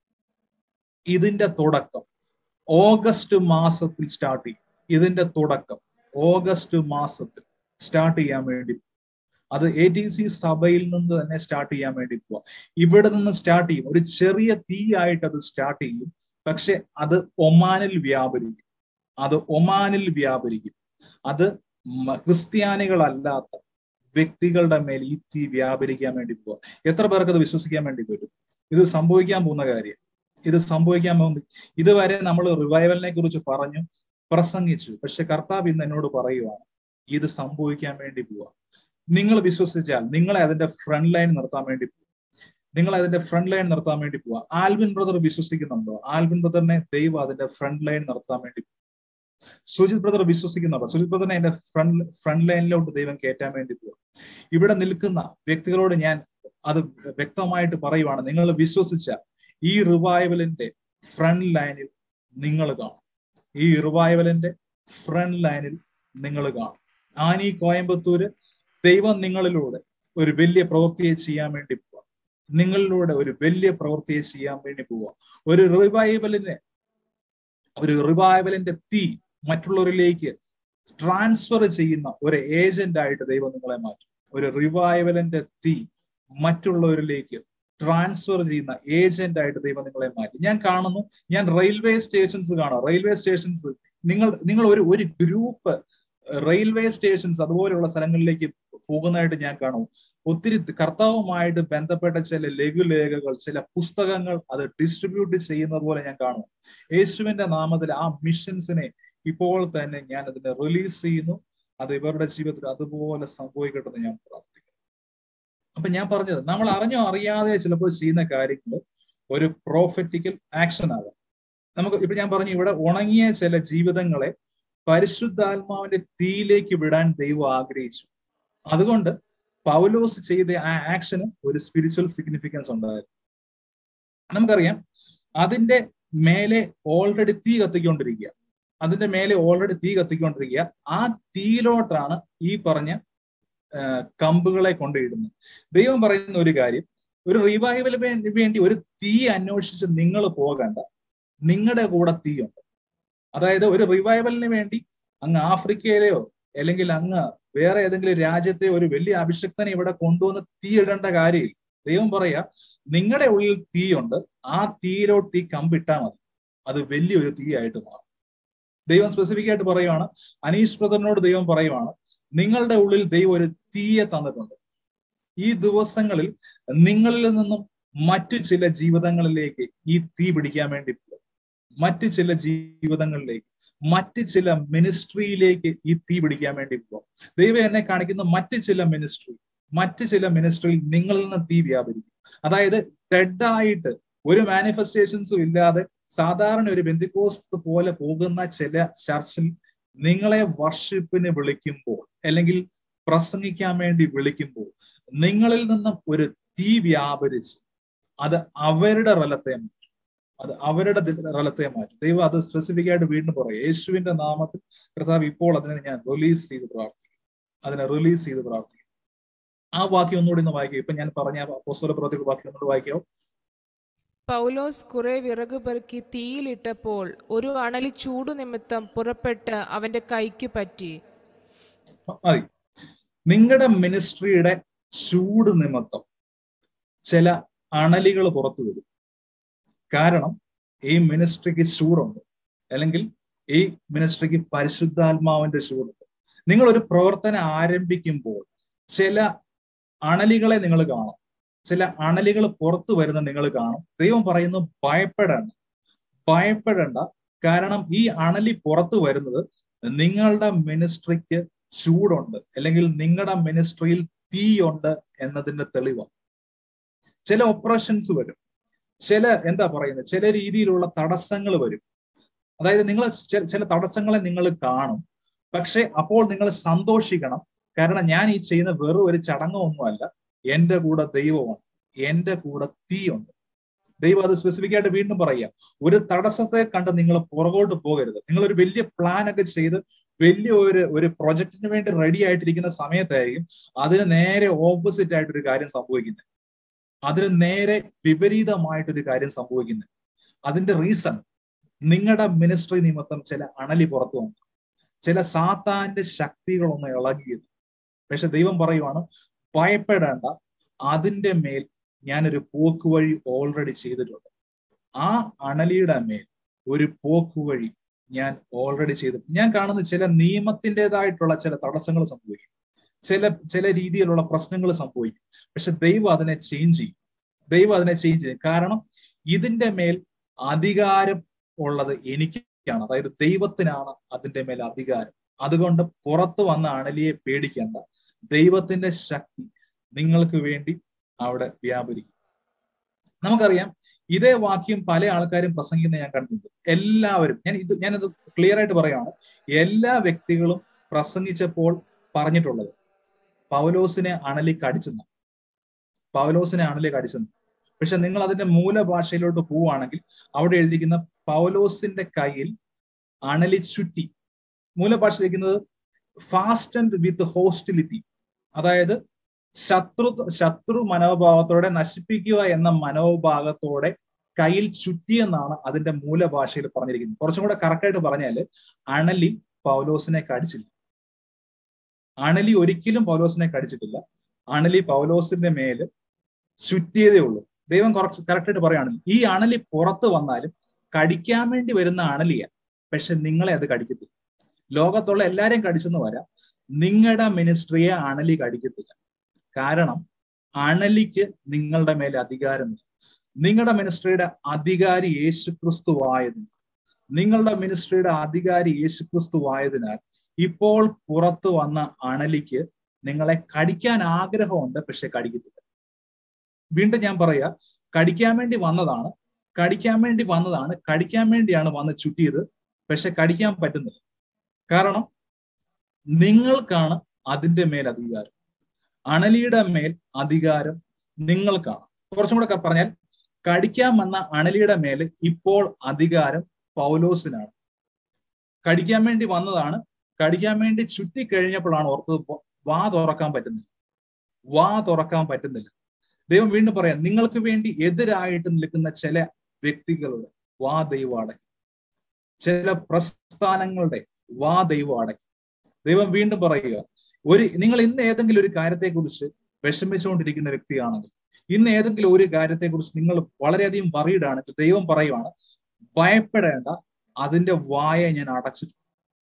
ഇതിന്റെ തുടക്കം ഓഗസ്റ്റ് മാസത്തിൽ സ്റ്റാർട്ട് ചെയ്യും ഇതിന്റെ തുടക്കം ഓഗസ്റ്റ് മാസത്തിൽ സ്റ്റാർട്ട് ചെയ്യാൻ വേണ്ടി അത് എ ടി സി സഭയിൽ നിന്ന് തന്നെ സ്റ്റാർട്ട് ചെയ്യാൻ വേണ്ടി പോവാം ഇവിടെ നിന്ന് സ്റ്റാർട്ട് ചെയ്യും ഒരു ചെറിയ തീ ആയിട്ട് അത് സ്റ്റാർട്ട് ചെയ്യും പക്ഷെ അത് ഒമാനിൽ വ്യാപരിക്കും അത് ഒമാനിൽ വ്യാപരിക്കും അത് മ- ക്രിസ്ത്യാനികളല്ലാത്ത വ്യക്തികളുടെ മേൽ ഈ തീ വ്യാപരിക്കാൻ വേണ്ടി പോവാ എത്ര പേർക്ക് അത് വിശ്വസിക്കാൻ വേണ്ടി പറ്റും ഇത് സംഭവിക്കാൻ പോകുന്ന കാര്യം ഇത് സംഭവിക്കാൻ പോകുന്ന ഇതുവരെ നമ്മൾ റിവൈവലിനെ കുറിച്ച് പറഞ്ഞു പ്രസംഗിച്ചു പക്ഷെ കർത്താവ് ഇന്ന് എന്നോട് പറയുവാണ് ഇത് സംഭവിക്കാൻ വേണ്ടി പോവാ നിങ്ങൾ വിശ്വസിച്ചാൽ നിങ്ങളെ അതിന്റെ ഫ്രണ്ട് ലൈൻ നിർത്താൻ വേണ്ടി പോവാ നിങ്ങൾ അതിന്റെ ഫ്രണ്ട് ലൈൻ നിർത്താൻ വേണ്ടി പോവാ ആൽവിൻ ബ്രദർ വിശ്വസിക്കുന്നുണ്ടോ ആൽവിൻ ബ്രദറിനെ ദൈവം അതിന്റെ ഫ്രണ്ട് ലൈൻ നിർത്താൻ വേണ്ടി പോവാ സുജിത് ബ്രദർ വിശ്വസിക്കുന്നുണ്ടോ സുജിത് ബ്രദറിനെ അതിന്റെ ഫ്രണ്ട് ഫ്രണ്ട് ലൈനിലോട്ട് ദൈവം കയറ്റാൻ വേണ്ടി പോവാ ഇവിടെ നിൽക്കുന്ന വ്യക്തികളോട് ഞാൻ അത് വ്യക്തമായിട്ട് പറയുവാണ് നിങ്ങൾ വിശ്വസിച്ച ഈ റിവൈവലിന്റെ ഫ്രണ്ട് ലൈനിൽ നിങ്ങൾ കാണും ഈ റിവൈവലിന്റെ ഫ്രണ്ട് ലൈനിൽ നിങ്ങൾ കാണും ആനി കോയമ്പത്തൂര് ദൈവം നിങ്ങളിലൂടെ ഒരു വലിയ പ്രവൃത്തിയെ ചെയ്യാൻ വേണ്ടി പോവാ നിങ്ങളിലൂടെ ഒരു വലിയ പ്രവൃത്തിയെ ചെയ്യാൻ വേണ്ടി പോവാ ഒരു റിവൈവലിനെ ഒരു റിവൈവലിന്റെ തീ മറ്റുള്ളവരിലേക്ക് ട്രാൻസ്ഫർ ചെയ്യുന്ന ഒരു ഏജന്റ് ആയിട്ട് ദൈവം നിങ്ങളെ മാറ്റും ഒരു റിവൈവലിന്റെ തീ മറ്റുള്ളവരിലേക്ക് ട്രാൻസ്ഫർ ചെയ്യുന്ന ഏജന്റ് ആയിട്ട് ദൈവം നിങ്ങളെ മാറ്റി ഞാൻ കാണുന്നു ഞാൻ റെയിൽവേ സ്റ്റേഷൻസ് കാണാം റെയിൽവേ സ്റ്റേഷൻസ് നിങ്ങൾ നിങ്ങൾ ഒരു ഒരു ഗ്രൂപ്പ് റെയിൽവേ സ്റ്റേഷൻസ് അതുപോലെയുള്ള സ്ഥലങ്ങളിലേക്ക് പോകുന്നതായിട്ട് ഞാൻ കാണും ഒത്തിരി കർത്താവുമായിട്ട് ബന്ധപ്പെട്ട ചില ലഘുലേഖകൾ ചില പുസ്തകങ്ങൾ അത് ഡിസ്ട്രിബ്യൂട്ട് ചെയ്യുന്നത് പോലെ ഞാൻ കാണും യേശുവിന്റെ നാമത്തിൽ ആ മിഷൻസിനെ ഇപ്പോൾ തന്നെ ഞാൻ അതിനെ റിലീസ് ചെയ്യുന്നു അത് ഇവരുടെ ജീവിതത്തിൽ അതുപോലെ സംഭവിക്കട്ടെ എന്ന് ഞാൻ പ്രാർത്ഥിക്കുന്നു അപ്പൊ ഞാൻ പറഞ്ഞത് നമ്മൾ അറിഞ്ഞോ അറിയാതെ ചിലപ്പോൾ ചെയ്യുന്ന കാര്യങ്ങൾ ഒരു പ്രോഫറ്റിക്കൽ ആക്ഷൻ ആകാം നമുക്ക് ഇപ്പൊ ഞാൻ പറഞ്ഞു ഇവിടെ ഉണങ്ങിയ ചില ജീവിതങ്ങളെ പരിശുദ്ധാത്മാവിന്റെ തീയിലേക്ക് വിടാൻ ദൈവം ആഗ്രഹിച്ചു അതുകൊണ്ട് പൗലോസ് ചെയ്ത ആ ആക്ഷന് ഒരു സ്പിരിച്വൽ സിഗ്നിഫിക്കൻസ് ഉണ്ടായിരുന്നു നമുക്കറിയാം അതിന്റെ മേലെ ഓൾറെഡി തീ കത്തിക്കൊണ്ടിരിക്കുക അതിന്റെ മേലെ ഓൾറെഡി തീ കത്തിക്കൊണ്ടിരിക്കുക ആ തീയിലോട്ടാണ് ഈ പറഞ്ഞ കമ്പുകളെ കൊണ്ടിടുന്നത് ദൈവം പറയുന്ന ഒരു കാര്യം ഒരു റിവൈവൽ വേണ്ടി ഒരു തീ അന്വേഷിച്ച് നിങ്ങൾ പോകണ്ട നിങ്ങളുടെ കൂടെ തീയുണ്ട് അതായത് ഒരു റിവൈവലിന് വേണ്ടി അങ്ങ് ആഫ്രിക്കയിലെയോ അല്ലെങ്കിൽ അങ്ങ് വേറെ ഏതെങ്കിലും രാജ്യത്തെ ഒരു വലിയ അഭിഷക്തനെ ഇവിടെ കൊണ്ടുവന്ന് തീ ഇടേണ്ട കാര്യമില്ല ദൈവം പറയാ നിങ്ങളുടെ ഉള്ളിൽ തീയുണ്ട് ആ തീയിലോട്ട് ഈ കമ്പിട്ടാൽ മതി അത് വലിയൊരു തീയായിട്ട് മാറും ദൈവം സ്പെസിഫിക് ആയിട്ട് പറയുവാണ് അനീഷ് ബ്രദറിനോട് ദൈവം പറയുവാണ് നിങ്ങളുടെ ഉള്ളിൽ ദൈവം ഒരു തീയെ തന്നിട്ടുണ്ട് ഈ ദിവസങ്ങളിൽ നിങ്ങളിൽ നിന്നും മറ്റു ചില ജീവിതങ്ങളിലേക്ക് ഈ തീ പിടിക്കാൻ വേണ്ടി മറ്റ് ചില ജീവിതങ്ങളിലേക്ക് മറ്റ് ചില മിനിസ്ട്രിയിലേക്ക് ഈ തീ പിടിക്കാൻ വേണ്ടി പോകും ദൈവം എന്നെ കാണിക്കുന്ന മറ്റ് ചില മിനിസ്ട്രി മറ്റ് ചില മിനിസ്ട്രിയിൽ നിങ്ങളിൽ നിന്ന് തീ വ്യാപരിക്കും അതായത് ഡെഡായിട്ട് ഒരു മാനിഫെസ്റ്റേഷൻസും ഇല്ലാതെ സാധാരണ ഒരു ബന്ധിക്കോസ്ത് പോലെ പോകുന്ന ചില ചർച്ചിൽ നിങ്ങളെ വർഷിപ്പിന് വിളിക്കുമ്പോൾ അല്ലെങ്കിൽ പ്രസംഗിക്കാൻ വേണ്ടി വിളിക്കുമ്പോൾ നിങ്ങളിൽ നിന്നും ഒരു തീ വ്യാപരിച്ച് അത് അവരുടെ റലത്തെ മാറ്റും അത് അവരുടെ റലത്തെ മാറ്റും ദൈവം അത് സ്പെസിഫിക് ആയിട്ട് വീണ്ടും പറയും യേശുവിന്റെ നാമത്തിൽ കർത്താവ് ഇപ്പോൾ അതിനെ ഞാൻ റിലീസ് ചെയ്ത് പ്രാർത്ഥിക്കും അതിനെ റിലീസ് ചെയ്ത് പ്രാർത്ഥിക്കും ആ വാക്യം ഒന്നുകൂടി ഒന്ന് വായിക്കും ഇപ്പൊ ഞാൻ പറഞ്ഞ അപ്പോസ്തല പ്രവൃത്തികൾ വാക്യം ഒന്നുകൂടി വായിക്കാവോ പൗലോസ് കുറെ വിറക് പെറുക്കി തീയിലിട്ടപ്പോൾ ഒരു അണലി ചൂടു നിമിത്തം പുറപ്പെട്ട് അവന്റെ കൈക്ക് പറ്റി മതി നിങ്ങളുടെ മിനിസ്ട്രിയുടെ ചൂട് നിമിത്തം ചില അണലികൾ പുറത്തു വരും കാരണം ഈ മിനിസ്ട്രിക്ക് ചൂടുണ്ട് അല്ലെങ്കിൽ ഈ മിനിസ്ട്രിക്ക് പരിശുദ്ധാത്മാവിന്റെ ചൂടുണ്ട് നിങ്ങൾ ഒരു പ്രവർത്തനം ആരംഭിക്കുമ്പോൾ ചില അണലികളെ നിങ്ങൾ കാണും ചില അണലികൾ പുറത്തു വരുന്ന നിങ്ങൾ കാണും ദൈവം പറയുന്നു ഭയപ്പെടേണ്ട ഭയപ്പെടേണ്ട കാരണം ഈ അണലി പുറത്തു വരുന്നത് നിങ്ങളുടെ മിനിസ്ട്രിക്ക് ചൂടുണ്ട് അല്ലെങ്കിൽ നിങ്ങളുടെ മിനിസ്ട്രിയിൽ തീയുണ്ട് എന്നതിന്റെ തെളിവാണ് ചില ഓപ്പറേഷൻസ് വരും ചില എന്താ പറയുന്നത് ചില രീതിയിലുള്ള തടസ്സങ്ങൾ വരും അതായത് നിങ്ങൾ ചില തടസ്സങ്ങളെ നിങ്ങൾ കാണും പക്ഷെ അപ്പോൾ നിങ്ങൾ സന്തോഷിക്കണം കാരണം ഞാൻ ഈ ചെയ്യുന്ന വെറും ഒരു ചടങ്ങൊന്നുമല്ല എന്റെ കൂടെ ദൈവമാണ് എന്റെ കൂടെ തീയുണ്ട് ദൈവം അത് സ്പെസിഫിക് ആയിട്ട് വീണ്ടും പറയുക ഒരു തടസ്സത്തെ കണ്ട് നിങ്ങൾ പുറകോട്ട് പോകരുത് നിങ്ങൾ ഒരു വലിയ പ്ലാൻ ഒക്കെ ചെയ്ത് വലിയ ഒരു ഒരു പ്രൊജക്ടിന് വേണ്ടി റെഡി ആയിട്ടിരിക്കുന്ന സമയത്തായിരിക്കും അതിന് നേരെ ഓപ്പോസിറ്റ് ആയിട്ടൊരു കാര്യം സംഭവിക്കുന്നത് അതിന് നേരെ വിപരീതമായിട്ടൊരു കാര്യം സംഭവിക്കുന്നത് അതിന്റെ റീസൺ നിങ്ങളുടെ മിനിസ്ട്രി നിമിത്തം ചില അണലി പുറത്തു വന്നു ചില സാത്താന്റെ ശക്തികളൊന്ന് ഇളകിയത് പക്ഷെ ദൈവം പറയുവാണ് ഭയപ്പെടേണ്ട അതിന്റെ മേൽ ഞാനൊരു പോക്കുവഴി ഓൾറെഡി ചെയ്തിട്ടുണ്ട് ആ അണലിയുടെ മേൽ ഒരു പോക്കുവഴി ഞാൻ ഓൾറെഡി ചെയ്തിട്ടുണ്ട് ഞാൻ കാണുന്ന ചില നിയമത്തിൻ്റെതായിട്ടുള്ള ചില തടസ്സങ്ങൾ സംഭവിക്കും ചില ചില രീതിയിലുള്ള പ്രശ്നങ്ങൾ സംഭവിക്കും പക്ഷെ ദൈവം അതിനെ ചേഞ്ച് ചെയ്യും ദൈവം അതിനെ ചേഞ്ച് ചെയ്യും കാരണം ഇതിന്റെ മേൽ അധികാരം ഉള്ളത് എനിക്ക് അണലിക്കാണ് അതായത് ദൈവത്തിനാണ് അതിന്റെ മേൽ അധികാരം അതുകൊണ്ട് പുറത്ത് വന്ന അണലിയെ പേടിക്കേണ്ട ദൈവത്തിന്റെ ശക്തി നിങ്ങൾക്ക് വേണ്ടി അവിടെ വ്യാപരിക്കും നമുക്കറിയാം ഇതേ വാക്യം പല ആൾക്കാരും പ്രസംഗിക്കുന്ന ഞാൻ കണ്ടിട്ടുണ്ട് എല്ലാവരും ഞാൻ ഇത് ഞാനത് ക്ലിയർ ആയിട്ട് പറയാണ് എല്ലാ വ്യക്തികളും പ്രസംഗിച്ചപ്പോൾ പറഞ്ഞിട്ടുള്ളത് പൗലോസിനെ അണലി കടിച്ചെന്ന് പൗലോസിനെ അണലി കടിച്ചെന്ന് പക്ഷെ നിങ്ങൾ അതിന്റെ മൂലഭാഷയിലോട്ട് പോവുകയാണെങ്കിൽ അവിടെ എഴുതിയിരിക്കുന്ന പൗലോസിന്റെ കയ്യിൽ അണലി ചുറ്റി മൂലഭാഷയിലിരിക്കുന്നത് ഫാസ്റ്റ് ആൻഡ് വിത്ത് ഹോസ്റ്റിലിറ്റി അതായത് ശത്രു ശത്രു മനോഭാവത്തോടെ നശിപ്പിക്കുക എന്ന മനോഭാവത്തോടെ കയ്യിൽ ചുറ്റിയെന്നാണ് അതിന്റെ മൂലഭാഷയിൽ പറഞ്ഞിരിക്കുന്നത് കുറച്ചും കൂടെ കറക്റ്റായിട്ട് പറഞ്ഞാല് അണലി പൗലോസിനെ കടിച്ചില്ല അണലി ഒരിക്കലും പൗലോസിനെ കടിച്ചിട്ടില്ല അണലി പൗലോസിന്റെ മേല് ചുറ്റിയതേ ഉള്ളൂ ദൈവം കുറച്ച് കറക്റ്റായിട്ട് പറയുകയാണ് ഈ അണലി പുറത്ത് വന്നാലും കടിക്കാൻ വേണ്ടി വരുന്ന അണലിയ പക്ഷെ നിങ്ങളെ അത് കടിക്കത്തില്ല ലോകത്തുള്ള എല്ലാരെയും കടിച്ചെന്ന് വരാം നിങ്ങളുടെ മിനിസ്ട്രിയെ അണലി കടിക്കത്തില്ല കാരണം അണലിക്ക് നിങ്ങളുടെ മേലെ അധികാരമില്ല നിങ്ങളുടെ മിനിസ്ട്രിയുടെ അധികാരി യേശു ക്രിസ്തുവായതിനാൽ നിങ്ങളുടെ മിനിസ്ട്രിയുടെ അധികാരി യേശു ക്രിസ്തുവായതിനാൽ ഇപ്പോൾ പുറത്തു വന്ന അണലിക്ക് നിങ്ങളെ കടിക്കാൻ ആഗ്രഹമുണ്ട് പക്ഷെ കടിക്കത്തില്ല വീണ്ടും ഞാൻ പറയാ കടിക്കാൻ വേണ്ടി വന്നതാണ് കടിക്കാൻ വേണ്ടി വന്നതാണ് കടിക്കാൻ വേണ്ടിയാണ് വന്ന് ചുറ്റിയത് പക്ഷെ കടിക്കാൻ പറ്റുന്നില്ല കാരണം നിങ്ങൾക്കാണ് അതിന്റെ മേൽ അധികാരം അണലിയുടെ മേൽ അധികാരം നിങ്ങൾക്കാണ് കുറച്ചും കൂടെ പറഞ്ഞാൽ കടിക്കാൻ വന്ന അണലിയുടെ മേൽ ഇപ്പോൾ അധികാരം പൗലോസിനാണ് കടിക്കാൻ വേണ്ടി വന്നതാണ് കടിക്കാൻ വേണ്ടി ചുറ്റി കഴിഞ്ഞപ്പോഴാണ് ഓർത്തത് വാ തുറക്കാൻ പറ്റുന്നില്ല വാ തുറക്കാൻ പറ്റുന്നില്ല ദൈവം വീണ്ടും പറയാം നിങ്ങൾക്ക് വേണ്ടി എതിരായിട്ട് നിൽക്കുന്ന ചില വ്യക്തികളുടെ വാ ദൈവം അടക്കി ചില പ്രസ്ഥാനങ്ങളുടെ വാ ദൈവം അടക്കി ദൈവം വീണ്ടും പറയുക ഒരു നിങ്ങൾ ഇന്ന് ഏതെങ്കിലും ഒരു കാര്യത്തെക്കുറിച്ച് വിഷമിച്ചുകൊണ്ടിരിക്കുന്ന വ്യക്തിയാണെങ്കിൽ ഇന്ന് ഏതെങ്കിലും ഒരു കാര്യത്തെക്കുറിച്ച് നിങ്ങൾ വളരെയധികം വറീഡാണെങ്കിൽ ദൈവം പറയുവാണ് ഭയപ്പെടേണ്ട അതിന്റെ വായ ഞാൻ അടച്ചിട്ടു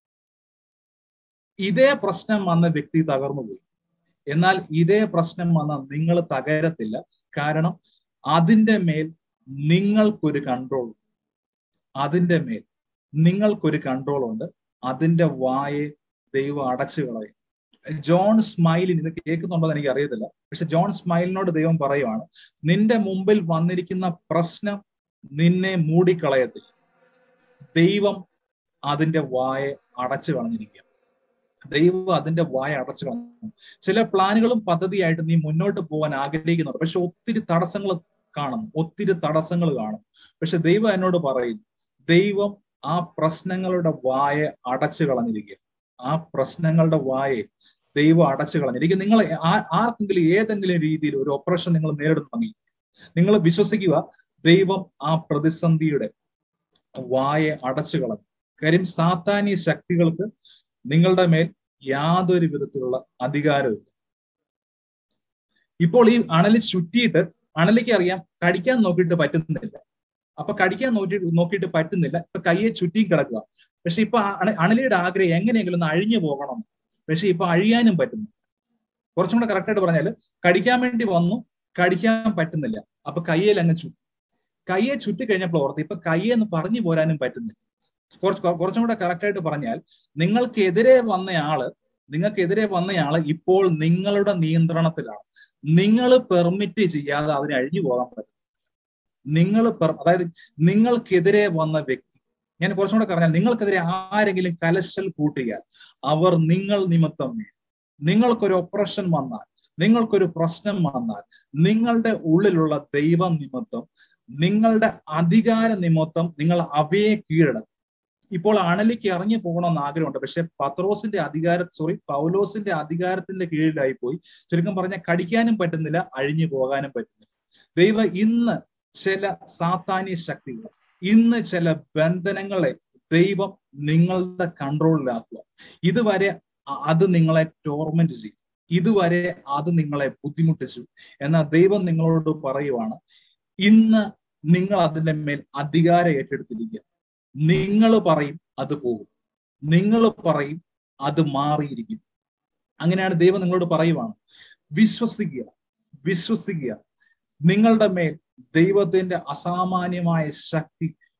ഇതേ പ്രശ്നം വന്ന വ്യക്തി തകർന്നുപോയി എന്നാൽ ഇതേ പ്രശ്നം വന്ന നിങ്ങൾ തകരത്തില്ല കാരണം അതിന്റെ മേൽ നിങ്ങൾക്കൊരു കൺട്രോൾ അതിന്റെ മേൽ നിങ്ങൾക്കൊരു കൺട്രോൾ ഉണ്ട് അതിന്റെ വായെ ദൈവം അടച്ചു കളയും ജോൺ സ്മൈലിൻ ഇത് കേൾക്കുന്നുണ്ടോ എന്ന് എനിക്ക് അറിയത്തില്ല പക്ഷെ ജോൺ സ്മൈലിനോട് ദൈവം പറയുവാണ് നിന്റെ മുമ്പിൽ വന്നിരിക്കുന്ന പ്രശ്നം നിന്നെ മൂടിക്കളയത്തില്ല ദൈവം അതിന്റെ വായ അടച്ചു കളഞ്ഞിരിക്കുക ദൈവം അതിന്റെ വായ അടച്ചു കളഞ്ഞു ചില പ്ലാനുകളും പദ്ധതിയായിട്ട് നീ മുന്നോട്ട് പോകാൻ ആഗ്രഹിക്കുന്നുണ്ട് പക്ഷെ ഒത്തിരി തടസ്സങ്ങൾ കാണും ഒത്തിരി തടസ്സങ്ങൾ കാണും പക്ഷെ ദൈവം എന്നോട് പറയുന്നു ദൈവം ആ പ്രശ്നങ്ങളുടെ വായ അടച്ചു കളഞ്ഞിരിക്കുക ആ പ്രശ്നങ്ങളുടെ വായെ ദൈവം അടച്ചു കളഞ്ഞിരിക്കും നിങ്ങൾ ആർക്കെങ്കിലും ഏതെങ്കിലും രീതിയിൽ ഒരു ഓപ്പറേഷൻ നിങ്ങൾ നേരിടുന്നെങ്കിൽ നിങ്ങൾ വിശ്വസിക്കുക ദൈവം ആ പ്രതിസന്ധിയുടെ വായെ അടച്ചു കളഞ്ഞു കാര്യം സാത്താനി ശക്തികൾക്ക് നിങ്ങളുടെ മേൽ യാതൊരു വിധത്തിലുള്ള അധികാരമില്ല ഇപ്പോൾ ഈ അണലി ചുറ്റിയിട്ട് അണലിക്ക് അറിയാം കടിക്കാൻ നോക്കിയിട്ട് പറ്റുന്നില്ല അപ്പൊ കടിക്കാൻ നോക്കി നോക്കിയിട്ട് പറ്റുന്നില്ല ഇപ്പൊ കയ്യെ ചുറ്റിയും കിടക്കുക പക്ഷെ ഇപ്പൊ അണലിയുടെ ആഗ്രഹം എങ്ങനെയെങ്കിലും ഒന്ന് അഴിഞ്ഞു പോകണം പക്ഷെ ഇപ്പൊ അഴിയാനും പറ്റുന്നില്ല കുറച്ചും കൂടെ കറക്റ്റായിട്ട് പറഞ്ഞാല് കടിക്കാൻ വേണ്ടി വന്നു കടിക്കാൻ പറ്റുന്നില്ല അപ്പൊ കയ്യിൽ അങ്ങ് ചുറ്റി കയ്യെ ചുറ്റി കഴിഞ്ഞപ്പോൾ ഓർത്ത് ഇപ്പൊ കയ്യെന്ന് പറഞ്ഞു പോരാനും പറ്റുന്നില്ല കുറച്ച് കുറച്ചും കൂടെ കറക്റ്റായിട്ട് പറഞ്ഞാൽ നിങ്ങൾക്കെതിരെ വന്നയാള് നിങ്ങൾക്കെതിരെ വന്നയാള് ഇപ്പോൾ നിങ്ങളുടെ നിയന്ത്രണത്തിലാണ് നിങ്ങൾ പെർമിറ്റ് ചെയ്യാതെ അതിനെ അഴിഞ്ഞു പോകാൻ പറ്റും നിങ്ങൾ അതായത് നിങ്ങൾക്കെതിരെ വന്ന വ്യക്തി ഞാൻ കുറച്ചും കൂടെ പറഞ്ഞാൽ നിങ്ങൾക്കെതിരെ ആരെങ്കിലും കലശൽ കൂട്ടിയാൽ അവർ നിങ്ങൾ നിമിത്തം നിങ്ങൾക്കൊരു ഓപ്പറേഷൻ വന്നാൽ നിങ്ങൾക്കൊരു പ്രശ്നം വന്നാൽ നിങ്ങളുടെ ഉള്ളിലുള്ള ദൈവം നിമിത്തം നിങ്ങളുടെ അധികാര നിമിത്തം നിങ്ങൾ അവയെ കീഴടക്കും ഇപ്പോൾ അണലിക്ക് ഇറങ്ങി പോകണമെന്ന് ആഗ്രഹമുണ്ട് പക്ഷെ പത്രോസിന്റെ അധികാര സോറി പൗലോസിന്റെ അധികാരത്തിന്റെ കീഴിലായി പോയി ചുരുക്കം പറഞ്ഞാൽ കടിക്കാനും പറ്റുന്നില്ല അഴിഞ്ഞു പോകാനും പറ്റുന്നില്ല ദൈവം ഇന്ന് ചില സാത്താന്യ ശക്തികൾ ഇന്ന് ചില ബന്ധനങ്ങളെ ദൈവം നിങ്ങളുടെ കൺട്രോളിലാക്കുക ഇതുവരെ അത് നിങ്ങളെ ടോർമെന്റ് ചെയ്യും ഇതുവരെ അത് നിങ്ങളെ ബുദ്ധിമുട്ടിച്ചു എന്നാൽ ദൈവം നിങ്ങളോട് പറയുവാണ് ഇന്ന് നിങ്ങൾ അതിന്റെ മേൽ അധികാരം ഏറ്റെടുത്തിരിക്കുക നിങ്ങൾ പറയും അത് പോകും നിങ്ങൾ പറയും അത് മാറിയിരിക്കും അങ്ങനെയാണ് ദൈവം നിങ്ങളോട് പറയുവാണ് വിശ്വസിക്കുക വിശ്വസിക്കുക നിങ്ങളുടെ മേൽ ദൈവത്തിന്റെ അസാമാന്യമായ ശക്തി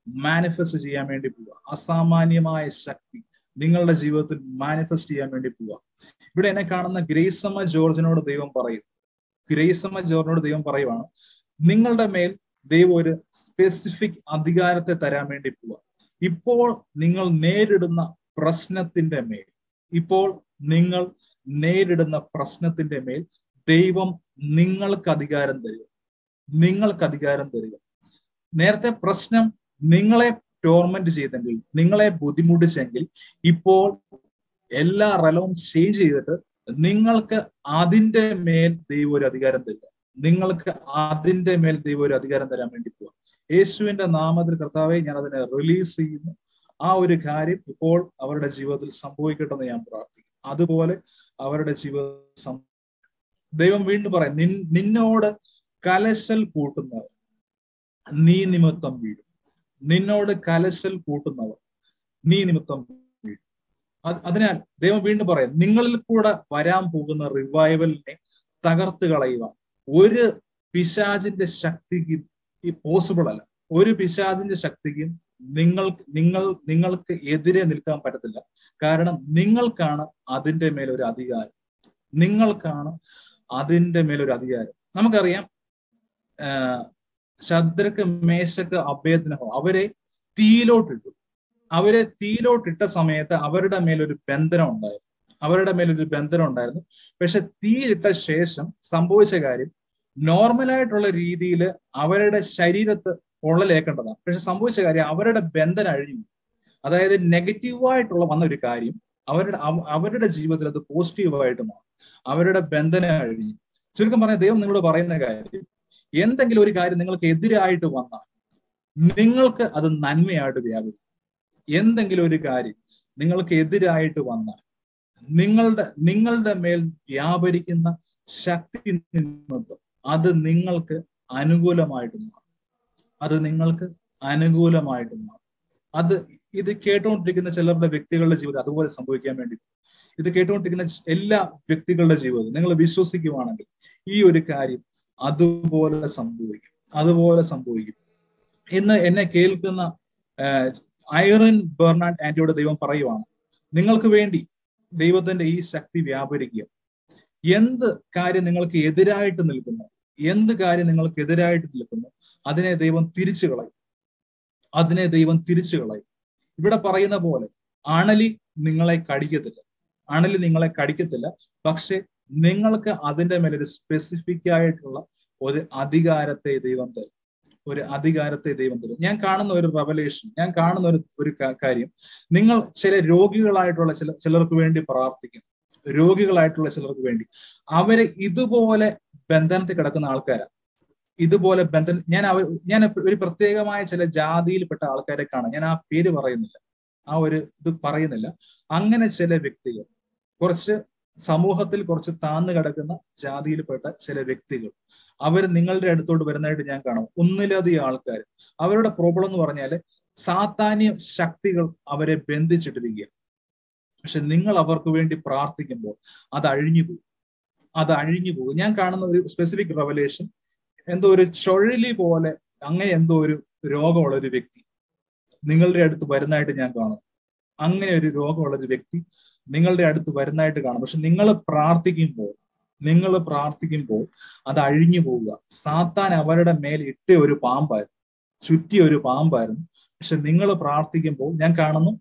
മാനിഫെസ്റ്റ് ചെയ്യാൻ വേണ്ടി പോവുക അസാമാന്യമായ ശക്തി നിങ്ങളുടെ ജീവിതത്തിൽ മാനിഫെസ്റ്റ് ചെയ്യാൻ വേണ്ടി പോവുക ഇവിടെ എന്നെ കാണുന്ന ഗ്രേസമ്മ ജോർജിനോട് ദൈവം പറയും ഗ്രേസമ്മ ജോർജിനോട് ദൈവം പറയുവാണ് നിങ്ങളുടെ മേൽ ദൈവം ഒരു സ്പെസിഫിക് അധികാരത്തെ തരാൻ വേണ്ടി പോവുക ഇപ്പോൾ നിങ്ങൾ നേരിടുന്ന പ്രശ്നത്തിന്റെ മേൽ ഇപ്പോൾ നിങ്ങൾ നേരിടുന്ന പ്രശ്നത്തിന്റെ മേൽ ദൈവം നിങ്ങൾക്ക് അധികാരം തരിക നിങ്ങൾക്ക് അധികാരം തരിക നേരത്തെ പ്രശ്നം നിങ്ങളെ ടോർമെന്റ് ചെയ്തെങ്കിൽ നിങ്ങളെ ബുദ്ധിമുട്ടിച്ചെങ്കിൽ ഇപ്പോൾ എല്ലാ റലവും ചേഞ്ച് ചെയ്തിട്ട് നിങ്ങൾക്ക് അതിന്റെ മേൽ ദൈവം ഒരു അധികാരം തരിക നിങ്ങൾക്ക് അതിന്റെ മേൽ ദൈവം ഒരു അധികാരം തരാൻ വേണ്ടി പോവാം യേശുവിന്റെ നാമത്തിൽ കർത്താവെ ഞാൻ അതിനെ റിലീസ് ചെയ്യുന്നു ആ ഒരു കാര്യം ഇപ്പോൾ അവരുടെ ജീവിതത്തിൽ സംഭവിക്കട്ടെ എന്ന് ഞാൻ പ്രാർത്ഥിക്കും അതുപോലെ അവരുടെ ജീവിതം ദൈവം വീണ്ടും പറയാം നിൻ നിന്നോട് കലശൽ കൂട്ടുന്നവർ നീ നിമിത്തം വീഴും നിന്നോട് കലശൽ കൂട്ടുന്നവർ നീ നിമിത്തം വീഴും അതിനാൽ ദൈവം വീണ്ടും പറയാം നിങ്ങളിൽ കൂടെ വരാൻ പോകുന്ന റിവൈവലിനെ തകർത്ത് കളയുക ഒരു പിശാചിന്റെ ശക്തിക്ക് പോസിബിൾ അല്ല ഒരു പിശാചിന്റെ ശക്തിക്കും നിങ്ങൾ നിങ്ങൾ നിങ്ങൾക്ക് എതിരെ നിൽക്കാൻ പറ്റത്തില്ല കാരണം നിങ്ങൾക്കാണ് അതിന്റെ മേലൊരു അധികാരം നിങ്ങൾക്കാണ് അതിന്റെ മേലൊരു അധികാരം നമുക്കറിയാം ശദ്രക്ക് മേശക്ക് അഭയത്തിനഹോ അവരെ തീയിലോട്ടിട്ടു അവരെ തീയിലോട്ടിട്ട സമയത്ത് അവരുടെ മേലൊരു ബന്ധനം ഉണ്ടായിരുന്നു അവരുടെ മേലൊരു ബന്ധനം ഉണ്ടായിരുന്നു പക്ഷെ തീയിലിട്ട ശേഷം സംഭവിച്ച കാര്യം നോർമലായിട്ടുള്ള രീതിയിൽ അവരുടെ ശരീരത്ത് പൊള്ളലേക്കേണ്ടതാണ് പക്ഷെ സംഭവിച്ച കാര്യം അവരുടെ ബന്ധനം അഴിഞ്ഞു അതായത് നെഗറ്റീവായിട്ടുള്ള വന്ന ഒരു കാര്യം അവരുടെ അവരുടെ ജീവിതത്തിൽ അത് പോസിറ്റീവായിട്ട് മാറും അവരുടെ ബന്ധനം അഴിഞ്ഞു ചുരുക്കം പറഞ്ഞ ദൈവം നിങ്ങളോട് പറയുന്ന കാര്യം എന്തെങ്കിലും ഒരു കാര്യം നിങ്ങൾക്ക് എതിരായിട്ട് വന്നാൽ നിങ്ങൾക്ക് അത് നന്മയായിട്ട് വ്യാപിക്കും എന്തെങ്കിലും ഒരു കാര്യം നിങ്ങൾക്ക് എതിരായിട്ട് വന്നാൽ നിങ്ങളുടെ നിങ്ങളുടെ മേൽ വ്യാപരിക്കുന്ന ശക്തി നിമിത്തം അത് നിങ്ങൾക്ക് അനുകൂലമായിട്ട് മാറും അത് നിങ്ങൾക്ക് അനുകൂലമായിട്ട് മാറും അത് ഇത് കേട്ടുകൊണ്ടിരിക്കുന്ന ചിലരുടെ വ്യക്തികളുടെ ജീവിതം അതുപോലെ സംഭവിക്കാൻ വേണ്ടി ഇത് കേട്ടുകൊണ്ടിരിക്കുന്ന എല്ലാ വ്യക്തികളുടെ ജീവിതം നിങ്ങൾ വിശ്വസിക്കുവാണെങ്കിൽ ഈ ഒരു കാര്യം അതുപോലെ സംഭവിക്കും അതുപോലെ സംഭവിക്കും ഇന്ന് എന്നെ കേൾക്കുന്ന ഐറൻ ബെർണാഡ് ആന്റിയോട് ദൈവം പറയുവാണ് നിങ്ങൾക്ക് വേണ്ടി ദൈവത്തിന്റെ ഈ ശക്തി വ്യാപരിക്കുക എന്ത് കാര്യം നിങ്ങൾക്ക് എതിരായിട്ട് നിൽക്കുന്നു എന്ത് കാര്യം നിങ്ങൾക്ക് എതിരായിട്ട് നിൽക്കുന്നു അതിനെ ദൈവം തിരിച്ചു കളയും അതിനെ ദൈവം തിരിച്ചു കളയും ഇവിടെ പറയുന്ന പോലെ അണലി നിങ്ങളെ കടിക്കത്തില്ല അണലി നിങ്ങളെ കടിക്കത്തില്ല പക്ഷെ നിങ്ങൾക്ക് അതിന്റെ മേലൊരു സ്പെസിഫിക് ആയിട്ടുള്ള ഒരു അധികാരത്തെ ദൈവം തരും ഒരു അധികാരത്തെ ദൈവം തരും ഞാൻ കാണുന്ന ഒരു റവലേഷൻ ഞാൻ കാണുന്ന ഒരു ഒരു കാര്യം നിങ്ങൾ ചില രോഗികളായിട്ടുള്ള ചില ചിലർക്ക് വേണ്ടി പ്രാർത്ഥിക്കും രോഗികളായിട്ടുള്ള ചിലർക്ക് വേണ്ടി അവരെ ഇതുപോലെ ബന്ധനത്തിൽ കിടക്കുന്ന ആൾക്കാരാണ് ഇതുപോലെ ബന്ധൻ ഞാൻ അവർ ഞാൻ ഒരു പ്രത്യേകമായ ചില ജാതിയിൽപ്പെട്ട ആൾക്കാരെ കാണാം ഞാൻ ആ പേര് പറയുന്നില്ല ആ ഒരു ഇത് പറയുന്നില്ല അങ്ങനെ ചില വ്യക്തികൾ കുറച്ച് സമൂഹത്തിൽ കുറച്ച് താന്നു കിടക്കുന്ന ജാതിയിൽപ്പെട്ട ചില വ്യക്തികൾ അവർ നിങ്ങളുടെ അടുത്തോട്ട് വരുന്നതായിട്ട് ഞാൻ കാണാം ഒന്നിലധികം ആൾക്കാർ അവരുടെ പ്രോബ്ലം എന്ന് പറഞ്ഞാല് സാത്താന്യ ശക്തികൾ അവരെ ബന്ധിച്ചിട്ടിരിക്കുക പക്ഷെ നിങ്ങൾ അവർക്ക് വേണ്ടി പ്രാർത്ഥിക്കുമ്പോൾ അത് അഴിഞ്ഞു പോകും അത് അഴിഞ്ഞു പോകും ഞാൻ കാണുന്ന ഒരു സ്പെസിഫിക് റെവലേഷൻ എന്തോ ഒരു ചുഴലി പോലെ അങ്ങനെ എന്തോ ഒരു രോഗമുള്ള ഒരു വ്യക്തി നിങ്ങളുടെ അടുത്ത് വരുന്നതായിട്ട് ഞാൻ കാണും അങ്ങനെ ഒരു രോഗമുള്ള ഒരു വ്യക്തി നിങ്ങളുടെ അടുത്ത് വരുന്നതായിട്ട് കാണും പക്ഷെ നിങ്ങൾ പ്രാർത്ഥിക്കുമ്പോൾ നിങ്ങൾ പ്രാർത്ഥിക്കുമ്പോൾ അത് അഴിഞ്ഞു പോവുക സാത്താൻ അവരുടെ മേൽ ഇട്ട ഒരു പാമ്പായിരുന്നു ചുറ്റിയ ഒരു പാമ്പായിരുന്നു പക്ഷെ നിങ്ങൾ പ്രാർത്ഥിക്കുമ്പോൾ ഞാൻ കാണുന്നു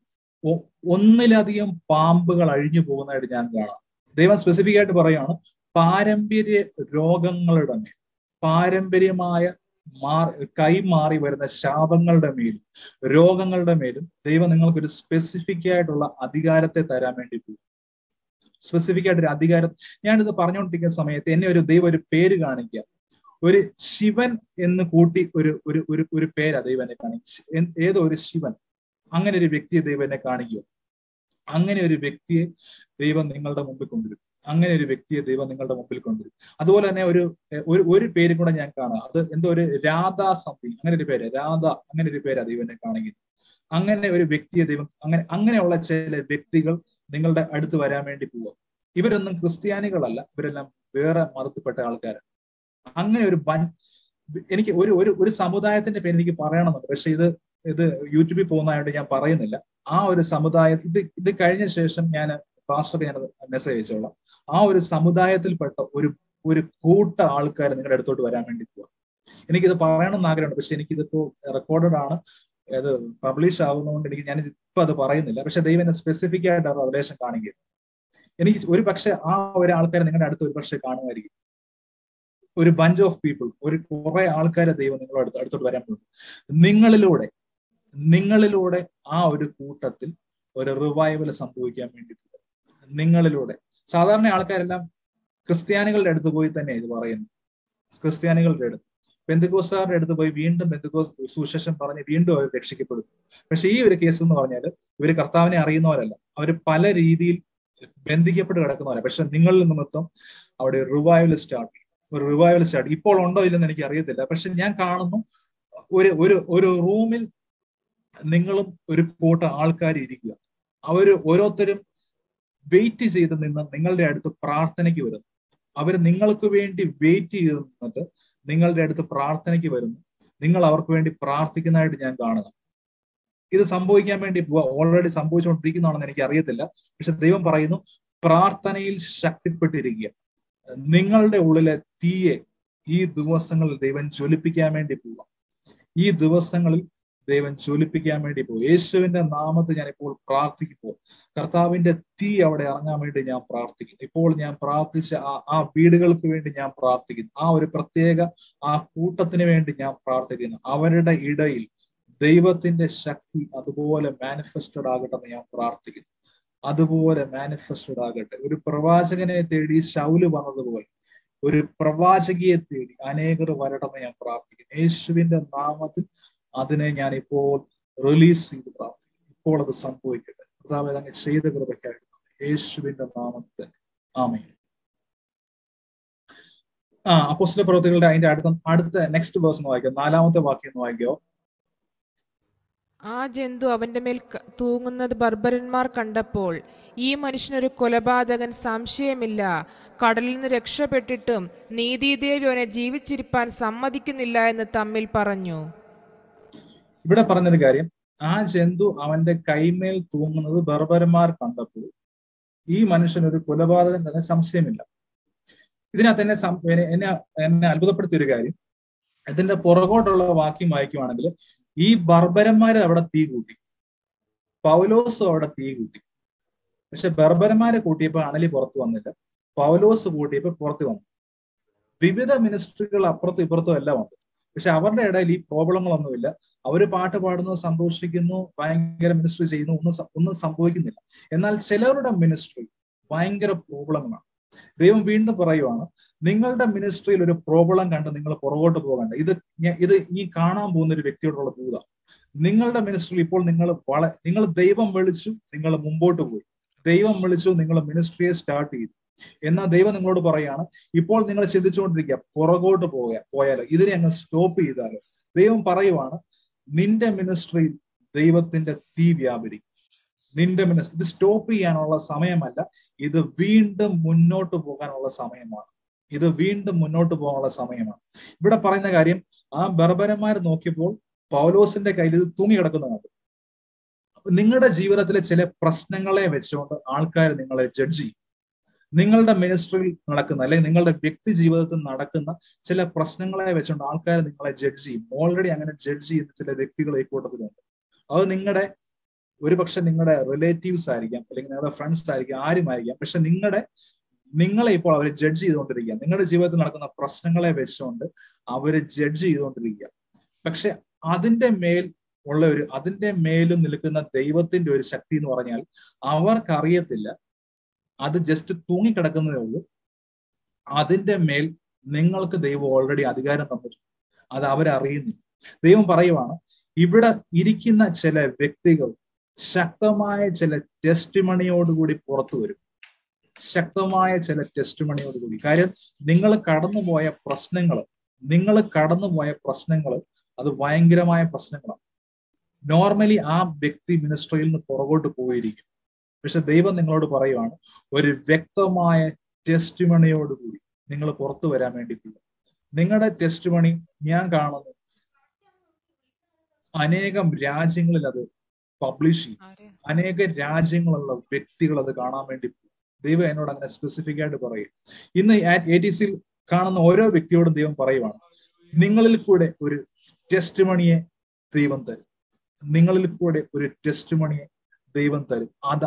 ഒന്നിലധികം പാമ്പുകൾ അഴിഞ്ഞു പോകുന്നതായിട്ട് ഞാൻ കാണാം ദൈവം സ്പെസിഫിക് ആയിട്ട് പറയുകയാണ് പാരമ്പര്യ രോഗങ്ങളുടെ മേൽ പാരമ്പര്യമായ മാറി കൈമാറി വരുന്ന ശാപങ്ങളുടെ മേലും രോഗങ്ങളുടെ മേലും ദൈവം നിങ്ങൾക്ക് ഒരു സ്പെസിഫിക് ആയിട്ടുള്ള അധികാരത്തെ തരാൻ വേണ്ടി പോകും സ്പെസിഫിക് ആയിട്ട് ഒരു അധികാരം ഞാനിത് പറഞ്ഞുകൊണ്ടിരിക്കുന്ന സമയത്ത് എന്നെ ഒരു ദൈവം ഒരു പേര് കാണിക്കുക ഒരു ശിവൻ എന്ന് കൂട്ടി ഒരു ഒരു ഒരു ഒരു പേരാ ദൈവം എന്നെ കാണിക്കുക ഏതോ ഒരു ശിവൻ അങ്ങനെ ഒരു വ്യക്തിയെ ദൈവം എന്നെ കാണിക്കുക അങ്ങനെ ഒരു വ്യക്തിയെ ദൈവം നിങ്ങളുടെ മുമ്പിൽ കൊണ്ടുവരും അങ്ങനെ ഒരു വ്യക്തിയെ ദൈവം നിങ്ങളുടെ മുമ്പിൽ കൊണ്ടുവരും അതുപോലെ തന്നെ ഒരു ഒരു ഒരു പേരും കൂടെ ഞാൻ കാണാം അത് എന്തോ ഒരു രാധ സംതിങ് അങ്ങനെ ഒരു പേര് രാധ അങ്ങനെ ഒരു പേരാ ദൈവം എന്നെ കാണിക്കുന്നത് അങ്ങനെ ഒരു വ്യക്തിയെ ദൈവം അങ്ങനെ അങ്ങനെയുള്ള ചില വ്യക്തികൾ നിങ്ങളുടെ അടുത്ത് വരാൻ വേണ്ടി പോവുക ഇവരൊന്നും ക്രിസ്ത്യാനികളല്ല ഇവരെല്ലാം വേറെ മതത്തിൽപ്പെട്ട ആൾക്കാരാണ് അങ്ങനെ ഒരു ബൻ എനിക്ക് ഒരു ഒരു ഒരു സമുദായത്തിന്റെ പേര് എനിക്ക് പറയണമെന്നുണ്ട് പക്ഷെ ഇത് ഇത് യൂട്യൂബിൽ പോകുന്നതായിട്ട് ഞാൻ പറയുന്നില്ല ആ ഒരു സമുദായ ഇത് ഇത് കഴിഞ്ഞ ശേഷം ഞാൻ പാസ്റ്റർ ഞാൻ മെസ്സേജ് അയച്ചോളാം ആ ഒരു സമുദായത്തിൽപ്പെട്ട ഒരു ഒരു കൂട്ട ആൾക്കാർ നിങ്ങളുടെ അടുത്തോട്ട് വരാൻ വേണ്ടി പോവാം എനിക്കിത് പറയണമെന്ന് ആഗ്രഹമുണ്ട് പക്ഷെ എനിക്കിതിപ്പോ റെക്കോർഡഡ് ആണ് അത് പബ്ലിഷ് ആവുന്നതുകൊണ്ട് എനിക്ക് ഞാൻ ഇപ്പൊ അത് പറയുന്നില്ല പക്ഷെ ദൈവം എന്നെ സ്പെസിഫിക് ആയിട്ട് റവലേഷൻ കാണിക്കുക എനിക്ക് ഒരു പക്ഷെ ആ ഒരു ആൾക്കാരെ നിങ്ങളുടെ അടുത്ത് ഒരു പക്ഷെ കാണുമായിരിക്കും ഒരു ബഞ്ച് ഓഫ് പീപ്പിൾ ഒരു കുറെ ആൾക്കാരെ ദൈവം നിങ്ങളുടെ അടുത്ത് അടുത്തോട്ട് വരാൻ പോകും നിങ്ങളിലൂടെ നിങ്ങളിലൂടെ ആ ഒരു കൂട്ടത്തിൽ ഒരു റിവൈവൽ സംഭവിക്കാൻ വേണ്ടിയിട്ട് നിങ്ങളിലൂടെ സാധാരണ ആൾക്കാരെല്ലാം ക്രിസ്ത്യാനികളുടെ അടുത്ത് പോയി തന്നെ ഇത് പറയുന്നത് ക്രിസ്ത്യാനികളുടെ അടുത്ത് ബന്ധുക്കോസാരുടെ അടുത്ത് പോയി വീണ്ടും ബന്ധുക്കോസ് സുശേഷം പറഞ്ഞ് വീണ്ടും അവർ രക്ഷിക്കപ്പെടുന്നു പക്ഷെ ഈ ഒരു കേസ് എന്ന് പറഞ്ഞാൽ ഇവര് കർത്താവിനെ അറിയുന്നവരല്ല അവർ പല രീതിയിൽ ബന്ധിക്കപ്പെട്ട് കിടക്കുന്നവരാണ് പക്ഷെ നിങ്ങളിൽ നിമിത്തം അവിടെ റിവൈവൽ സ്റ്റാർട്ട് ചെയ്യും ഒരു റിവൈവൽ സ്റ്റാർട്ട് ഇപ്പോൾ ഉണ്ടോ ഇല്ലെന്ന് എനിക്ക് അറിയത്തില്ല പക്ഷെ ഞാൻ കാണുന്നു ഒരു ഒരു ഒരു റൂമിൽ നിങ്ങളും ഒരു കൂട്ട ആൾക്കാർ ഇരിക്കുക അവര് ഓരോരുത്തരും വെയിറ്റ് ചെയ്ത് നിന്ന് നിങ്ങളുടെ അടുത്ത് പ്രാർത്ഥനയ്ക്ക് വരുന്നു അവർ നിങ്ങൾക്ക് വേണ്ടി വെയിറ്റ് ചെയ്ത് നിന്നിട്ട് നിങ്ങളുടെ അടുത്ത് പ്രാർത്ഥനയ്ക്ക് വരുന്നു നിങ്ങൾ അവർക്ക് വേണ്ടി പ്രാർത്ഥിക്കുന്നതായിട്ട് ഞാൻ കാണുക ഇത് സംഭവിക്കാൻ വേണ്ടി ഓൾറെഡി സംഭവിച്ചുകൊണ്ടിരിക്കുന്നതാണെന്ന് എനിക്ക് അറിയത്തില്ല പക്ഷെ ദൈവം പറയുന്നു പ്രാർത്ഥനയിൽ ശക്തിപ്പെട്ടിരിക്കുക നിങ്ങളുടെ ഉള്ളിലെ തീയെ ഈ ദിവസങ്ങളിൽ ദൈവം ജ്വലിപ്പിക്കാൻ വേണ്ടി പോവാം ഈ ദിവസങ്ങളിൽ ദൈവം ജ്വലിപ്പിക്കാൻ വേണ്ടി പോകും യേശുവിന്റെ നാമത്തിൽ ഞാൻ ഇപ്പോൾ പ്രാർത്ഥിക്കുമ്പോൾ കർത്താവിന്റെ തീ അവിടെ ഇറങ്ങാൻ വേണ്ടി ഞാൻ പ്രാർത്ഥിക്കുന്നു ഇപ്പോൾ ഞാൻ പ്രാർത്ഥിച്ച ആ ആ വീടുകൾക്ക് വേണ്ടി ഞാൻ പ്രാർത്ഥിക്കുന്നു ആ ഒരു പ്രത്യേക ആ കൂട്ടത്തിന് വേണ്ടി ഞാൻ പ്രാർത്ഥിക്കുന്നു അവരുടെ ഇടയിൽ ദൈവത്തിന്റെ ശക്തി അതുപോലെ മാനിഫെസ്റ്റഡ് ആകട്ടെ എന്ന് ഞാൻ പ്രാർത്ഥിക്കുന്നു അതുപോലെ മാനിഫെസ്റ്റഡ് ആകട്ടെ ഒരു പ്രവാചകനെ തേടി ശൗല് വന്നതുപോലെ ഒരു പ്രവാചകിയെ തേടി അനേകർ വരട്ടെന്ന് ഞാൻ പ്രാർത്ഥിക്കുന്നു യേശുവിന്റെ നാമത്തിൽ അതിനെ ഞാൻ ഇപ്പോൾ റിലീസ് ചെയ്ത് പ്രാർത്ഥിക്കുന്നു ഇപ്പോൾ അത് സംഭവിക്കട്ടെ കർത്താവ് അങ്ങ് ചെയ്ത കൃപയ്ക്കായിട്ട് യേശുവിന്റെ നാമത്തിൽ ആമേ ആ അപ്പോസ്തല പ്രവൃത്തികളുടെ അതിന്റെ അടുത്ത അടുത്ത നെക്സ്റ്റ് വേഴ്സ് ഒന്ന് വായിക്കാം നാലാമത്തെ വാക്യം ഒന്ന് വായിക്കോ ആ ജന്തു അവന്റെ മേൽ ക- തൂങ്ങുന്നത് ബർബരന്മാർ കണ്ടപ്പോൾ ഈ മനുഷ്യനൊരു കൊലപാതകൻ സംശയമില്ല കടലിൽ നിന്ന് രക്ഷപ്പെട്ടിട്ടും നീതിദേവി അവനെ ജീവിച്ചിരിപ്പാൻ സമ്മതിക്കുന്നില്ല എന്ന് തമ്മിൽ പറഞ്ഞു ഇവിടെ പറഞ്ഞൊരു കാര്യം ആ ജന്തു അവന്റെ കൈമേൽ തൂങ്ങുന്നത് ബർബരന്മാർ കണ്ടപ്പോൾ ഈ മനുഷ്യൻ ഒരു കൊലപാതകൻ തന്നെ സംശയമില്ല ഇതിനകത്ത് എന്നെ സം- എന്നെ- എന്നെ എന്നെ അത്ഭുതപ്പെടുത്തിയ ഒരു കാര്യം ഇതിന്റെ പുറകോട്ടുള്ള വാക്യം വായിക്കുവാണെങ്കിൽ ഈ ബർബരന്മാരെ അവിടെ തീ കൂട്ടി പൗലോസും അവിടെ തീ കൂട്ടി പക്ഷെ ബർബരന്മാരെ കൂട്ടിയപ്പോ അണലി പുറത്തു വന്നില്ല പൗലോസ് കൂട്ടിയപ്പോ പുറത്ത് വന്നു വിവിധ മിനിസ്ട്രികൾ അപ്പുറത്തും ഇപ്പുറത്തും എല്ലാം ഉണ്ട് പക്ഷെ അവരുടെ ഇടയിൽ ഈ പ്രോബ്ലങ്ങളൊന്നുമില്ല അവര് പാട്ട് പാടുന്നു സന്തോഷിക്കുന്നു ഭയങ്കര മിനിസ്ട്രി ചെയ്യുന്നു ഒന്നും സം- ഒന്നും സംഭവിക്കുന്നില്ല എന്നാൽ ചിലരുടെ മിനിസ്ട്രി ഭയങ്കര പ്രോബ്ലങ്ങളാണ് ദൈവം വീണ്ടും പറയുവാണ് നിങ്ങളുടെ മിനിസ്ട്രിയിൽ ഒരു പ്രോബ്ലം കണ്ട് നിങ്ങൾ പുറകോട്ട് പോകണ്ട ഇത് ഞ- ഇത് ഈ കാണാൻ പോകുന്ന ഒരു വ്യക്തിയോടുള്ള ദൂത നിങ്ങളുടെ മിനിസ്ട്രിയിൽ ഇപ്പോൾ നിങ്ങൾ വള നിങ്ങൾ ദൈവം വിളിച്ചു നിങ്ങൾ മുമ്പോട്ട് പോയി ദൈവം വിളിച്ചു നിങ്ങൾ മിനിസ്ട്രിയെ സ്റ്റാർട്ട് ചെയ്തു എന്നാൽ ദൈവം നിങ്ങളോട് പറയാണ് ഇപ്പോൾ നിങ്ങൾ ചിന്തിച്ചുകൊണ്ടിരിക്കുക പുറകോട്ട് പോയ പോയാലോ ഇതിനെ അങ്ങ് സ്റ്റോപ്പ് ചെയ്താലോ ദൈവം പറയുവാണ് നിന്റെ മിനിസ്ട്രിയിൽ ദൈവത്തിന്റെ തീ വ്യാപരിക്കും നിന്റെ മിനിസ്ട്രി ഇത് സ്റ്റോപ്പ് ചെയ്യാനുള്ള സമയമല്ല ഇത് വീണ്ടും മുന്നോട്ട് പോകാനുള്ള സമയമാണ് ഇത് വീണ്ടും മുന്നോട്ട് പോകാനുള്ള സമയമാണ് ഇവിടെ പറയുന്ന കാര്യം ആ ബർബരന്മാർ നോക്കിയപ്പോൾ പൗലോസിന്റെ കയ്യിൽ ഇത് തൂങ്ങി കിടക്കുന്നതാണ് അപ്പൊ നിങ്ങളുടെ ജീവിതത്തിലെ ചില പ്രശ്നങ്ങളെ വെച്ചുകൊണ്ട് ആൾക്കാർ നിങ്ങളെ ജഡ്ജ് ചെയ്യും നിങ്ങളുടെ മിനിസ്ട്രിയിൽ നടക്കുന്ന അല്ലെങ്കിൽ നിങ്ങളുടെ വ്യക്തി ജീവിതത്തിൽ നടക്കുന്ന ചില പ്രശ്നങ്ങളെ വെച്ചുകൊണ്ട് ആൾക്കാർ നിങ്ങളെ ജഡ്ജ് ചെയ്യും ഓൾറെഡി അങ്ങനെ ജഡ്ജ് ചെയ്യുന്ന ചില വ്യക്തികൾ ഈ കൂട്ടത്തിലുണ്ട് അത് നിങ്ങളുടെ ഒരുപക്ഷെ നിങ്ങളുടെ റിലേറ്റീവ്സ് ആയിരിക്കാം അല്ലെങ്കിൽ നിങ്ങളുടെ ഫ്രണ്ട്സ് ആയിരിക്കാം ആരുമായിരിക്കാം പക്ഷെ നിങ്ങളുടെ നിങ്ങളെ ഇപ്പോൾ അവർ ജഡ്ജ് ചെയ്തുകൊണ്ടിരിക്കുക നിങ്ങളുടെ ജീവിതത്തിൽ നടക്കുന്ന പ്രശ്നങ്ങളെ വെച്ചുകൊണ്ട് അവര് ജഡ്ജ് ചെയ്തുകൊണ്ടിരിക്കുക പക്ഷെ അതിന്റെ മേൽ ഉള്ള ഒരു അതിന്റെ മേലും നിൽക്കുന്ന ദൈവത്തിന്റെ ഒരു ശക്തി എന്ന് പറഞ്ഞാൽ അവർക്കറിയത്തില്ല അത് ജസ്റ്റ് തൂങ്ങിക്കിടക്കുന്നതേ ഉള്ളൂ അതിന്റെ മേൽ നിങ്ങൾക്ക് ദൈവം ഓൾറെഡി അധികാരം തന്നിട്ടുണ്ട് അത് അവരറിയുന്നില്ല ദൈവം പറയുവാണ് ഇവിടെ ഇരിക്കുന്ന ചില വ്യക്തികൾ ശക്തമായ ചില ടെസ്റ്റ് മണിയോടുകൂടി പുറത്തു വരും ശക്തമായ ചില ടെസ്റ്റ് മണിയോടുകൂടി കാര്യം നിങ്ങൾ കടന്നുപോയ പ്രശ്നങ്ങൾ നിങ്ങൾ കടന്നുപോയ പ്രശ്നങ്ങൾ അത് ഭയങ്കരമായ പ്രശ്നങ്ങളാണ് നോർമലി ആ വ്യക്തി മിനിസ്ട്രിയിൽ നിന്ന് പുറകോട്ട് പോയിരിക്കും പക്ഷെ ദൈവം നിങ്ങളോട് പറയുവാണ് ഒരു വ്യക്തമായ ടെസ്റ്റ് മണിയോടുകൂടി നിങ്ങൾ പുറത്തു വരാൻ വേണ്ടിയിട്ടില്ല നിങ്ങളുടെ ടെസ്റ്റ് മണി ഞാൻ കാണുന്നു അനേകം രാജ്യങ്ങളിൽ അത് പബ്ലിഷ് ചെയ്യും അനേക രാജ്യങ്ങളുള്ള വ്യക്തികൾ അത് കാണാൻ വേണ്ടി പോകും ദൈവം എന്നോട് അങ്ങനെ സ്പെസിഫിക് ആയിട്ട് പറയും ഇന്ന് എ ടി സിയിൽ കാണുന്ന ഓരോ വ്യക്തിയോടും ദൈവം പറയുവാണ് നിങ്ങളിൽ കൂടെ ഒരു ടെസ്റ്റ് മണിയെ ദൈവം തരും നിങ്ങളിൽ കൂടെ ഒരു ടെസ്റ്റ് മണിയെ ദൈവം തരും അത്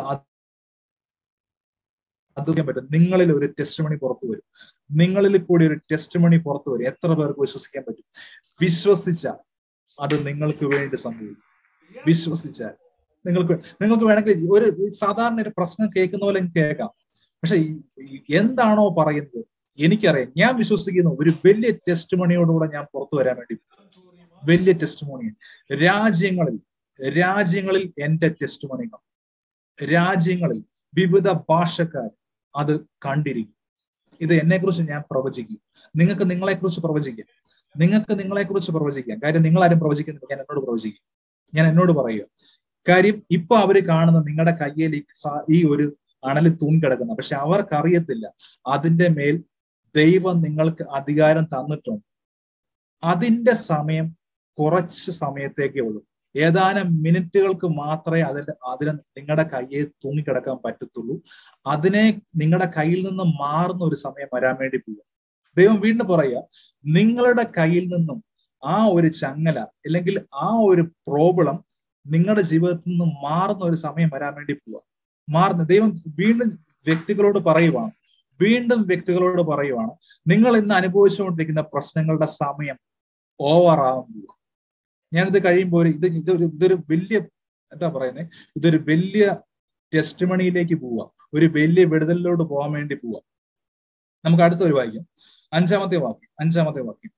അത് പറ്റും നിങ്ങളിൽ ഒരു ടെസ്റ്റ് മണി പുറത്തു വരും നിങ്ങളിൽ കൂടി ഒരു ടെസ്റ്റ് മണി പുറത്തു വരും എത്ര പേർക്ക് വിശ്വസിക്കാൻ പറ്റും വിശ്വസിച്ചാൽ അത് നിങ്ങൾക്ക് വേണ്ടി സംഭവിക്കും വിശ്വസിച്ചാൽ നിങ്ങൾക്ക് നിങ്ങൾക്ക് വേണമെങ്കിൽ ഒരു സാധാരണ ഒരു പ്രശ്നം കേൾക്കുന്ന പോലെ കേൾക്കാം പക്ഷെ എന്താണോ പറയുന്നത് എനിക്കറിയാം ഞാൻ വിശ്വസിക്കുന്നു ഒരു വലിയ ടെസ്റ്റ് മണിയോടുകൂടെ ഞാൻ പുറത്തു വരാൻ വേണ്ടി വലിയ ടെസ്റ്റ് മണി രാജ്യങ്ങളിൽ രാജ്യങ്ങളിൽ എന്റെ ടെസ്റ്റ് മണികൾ രാജ്യങ്ങളിൽ വിവിധ ഭാഷക്കാർ അത് കണ്ടിരിക്കും ഇത് എന്നെ കുറിച്ച് ഞാൻ പ്രവചിക്കും നിങ്ങൾക്ക് നിങ്ങളെ കുറിച്ച് പ്രവചിക്കാം നിങ്ങൾക്ക് നിങ്ങളെ കുറിച്ച് പ്രവചിക്കാം കാര്യം നിങ്ങൾ ആരും പ്രവചക്കുന്നില്ല ഞാൻ എന്നോട് പ്രവചിക്കും ഞാൻ എന്നോട് പറയുക കാര്യം ഇപ്പൊ അവര് കാണുന്ന നിങ്ങളുടെ കയ്യിൽ ഈ ഒരു അണല് തൂങ്ങിക്കിടക്കുന്ന പക്ഷെ അവർക്കറിയത്തില്ല അതിന്റെ മേൽ ദൈവം നിങ്ങൾക്ക് അധികാരം തന്നിട്ടുണ്ട് അതിന്റെ സമയം കുറച്ച് സമയത്തേക്കേ ഉള്ളൂ ഏതാനും മിനിറ്റുകൾക്ക് മാത്രമേ അതിന്റെ അതിന് നിങ്ങളുടെ കയ്യിൽ തൂങ്ങിക്കിടക്കാൻ പറ്റത്തുള്ളൂ അതിനെ നിങ്ങളുടെ കയ്യിൽ നിന്ന് മാറുന്ന ഒരു സമയം വരാൻ വേണ്ടി പോകും ദൈവം വീണ്ടും പറയുക നിങ്ങളുടെ കയ്യിൽ നിന്നും ആ ഒരു ചങ്ങല അല്ലെങ്കിൽ ആ ഒരു പ്രോബ്ലം നിങ്ങളുടെ ജീവിതത്തിൽ നിന്ന് മാറുന്ന ഒരു സമയം വരാൻ വേണ്ടി പോവുക മാറുന്ന ദൈവം വീണ്ടും വ്യക്തികളോട് പറയുവാണ് വീണ്ടും വ്യക്തികളോട് പറയുവാണ് നിങ്ങൾ ഇന്ന് അനുഭവിച്ചുകൊണ്ടിരിക്കുന്ന പ്രശ്നങ്ങളുടെ സമയം ഓവർ ആവാൻ പോവുക ഞാനിത് കഴിയുമ്പോൾ ഇത് ഇതൊരു ഇതൊരു വലിയ എന്താ പറയുന്നത് ഇതൊരു വലിയ ടെസ്റ്റ് മണിയിലേക്ക് പോവുക ഒരു വലിയ വിടുതലിലോട്ട് പോകാൻ വേണ്ടി പോവുക നമുക്ക് അടുത്തൊരു വാക്യം അഞ്ചാമത്തെ വാക്യം അഞ്ചാമത്തെ വാക്യം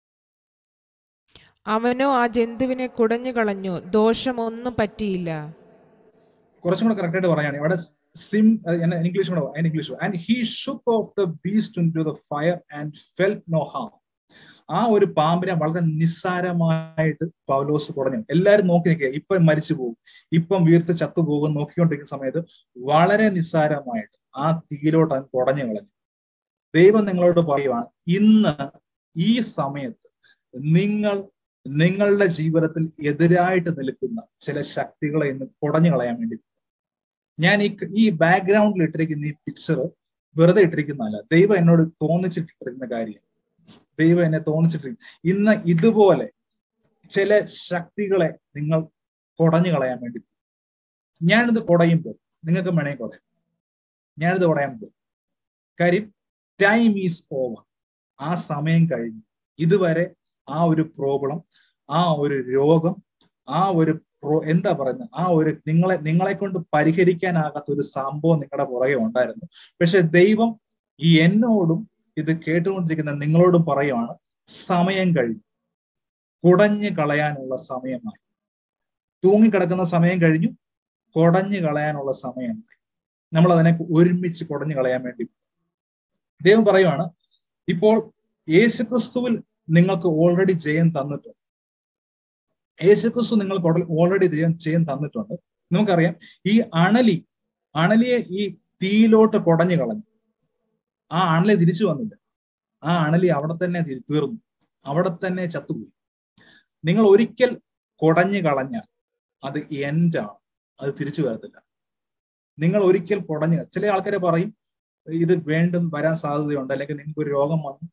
അവനോ ആ ജന്തുവിനെ കുടഞ്ഞു കളഞ്ഞു ദോഷമൊന്നും പറ്റിയില്ല കുറച്ചും കൂടെ കറക്റ്റ് ആയിട്ട് പറയുകയാണ് ഇവിടെ സിം ഇംഗ്ലീഷ് കൂടെ English and he shook off the beast into the fire and fell no harm ആ ഒരു പാമ്പിനെ വളരെ നിസ്സാരമായിട്ട് പൗലോസ് കുടഞ്ഞു എല്ലാരും നോക്കി നിൽക്കുക ഇപ്പം മരിച്ചു പോകും ഇപ്പം വീർത്ത് ചത്തുപോകും നോക്കിക്കൊണ്ടിരിക്കുന്ന സമയത്ത് വളരെ നിസ്സാരമായിട്ട് ആ തീയിലോട്ട് അവൻ കുടഞ്ഞു കളഞ്ഞു ദൈവം നിങ്ങളോട് പറയുവാണ് ഇന്ന് ഈ സമയത്ത് നിങ്ങൾ നിങ്ങളുടെ ജീവിതത്തിൽ എതിരായിട്ട് നിൽക്കുന്ന ചില ശക്തികളെ ഇന്ന് കുടഞ്ഞു കളയാൻ വേണ്ടി ഞാൻ ഈ ഈ ബാക്ക്ഗ്രൗണ്ടിൽ ഇട്ടിരിക്കുന്ന ഈ പിക്ചർ വെറുതെ ഇട്ടിരിക്കുന്നതല്ല ദൈവം എന്നോട് തോന്നിച്ചിട്ടിരിക്കുന്ന കാര്യം ദൈവം എന്നെ തോന്നിച്ചിട്ടിരിക്കും ഇന്ന് ഇതുപോലെ ചില ശക്തികളെ നിങ്ങൾ കുടഞ്ഞു കളയാൻ വേണ്ടി ഞാനിത് കുടയുമ്പോൾ നിങ്ങൾക്ക് വേണമെങ്കിൽ കുടയാം ഞാനിത് കുടയാൻ പോകും കാര്യം ടൈം ഈസ് ഓവർ ആ സമയം കഴിഞ്ഞു ഇതുവരെ ആ ഒരു പ്രോബ്ലം ആ ഒരു രോഗം ആ ഒരു പ്രോ എന്താ പറയുന്നത് ആ ഒരു നിങ്ങളെ നിങ്ങളെ കൊണ്ട് പരിഹരിക്കാനാകാത്ത ഒരു സംഭവം നിങ്ങളുടെ പുറകെ ഉണ്ടായിരുന്നു പക്ഷെ ദൈവം ഈ എന്നോടും ഇത് കേട്ടുകൊണ്ടിരിക്കുന്ന നിങ്ങളോടും പറയുവാണ് സമയം കഴിഞ്ഞു കുടഞ്ഞു കളയാനുള്ള സമയമായി തൂങ്ങിക്കിടക്കുന്ന സമയം കഴിഞ്ഞു കുടഞ്ഞു കളയാനുള്ള സമയമായി നമ്മൾ അതിനെ ഒരുമിച്ച് കുടഞ്ഞു കളയാൻ വേണ്ടി ദൈവം പറയുവാണ് ഇപ്പോൾ യേശുക്രിസ്തുവിൽ നിങ്ങൾക്ക് ഓൾറെഡി ജയം തന്നിട്ടുണ്ട് യേശുക്രിസ്തു നിങ്ങൾക്ക് ഓൾറെഡി ജയം ജയം തന്നിട്ടുണ്ട് നമുക്കറിയാം ഈ അണലി അണലിയെ ഈ തീയിലോട്ട് കുടഞ്ഞു കളഞ്ഞു ആ അണലി തിരിച്ചു വന്നില്ല ആ അണലി അവിടെ തന്നെ തീർന്നു അവിടെ തന്നെ ചത്തുപോയി നിങ്ങൾ ഒരിക്കൽ കുടഞ്ഞു കളഞ്ഞാൽ അത് എൻഡാണ് അത് തിരിച്ചു വരത്തില്ല നിങ്ങൾ ഒരിക്കൽ കുടഞ്ഞു ചില ആൾക്കാരെ പറയും ഇത് വീണ്ടും വരാൻ സാധ്യതയുണ്ട് അല്ലെങ്കിൽ നിങ്ങൾക്ക് ഒരു രോഗം വന്നു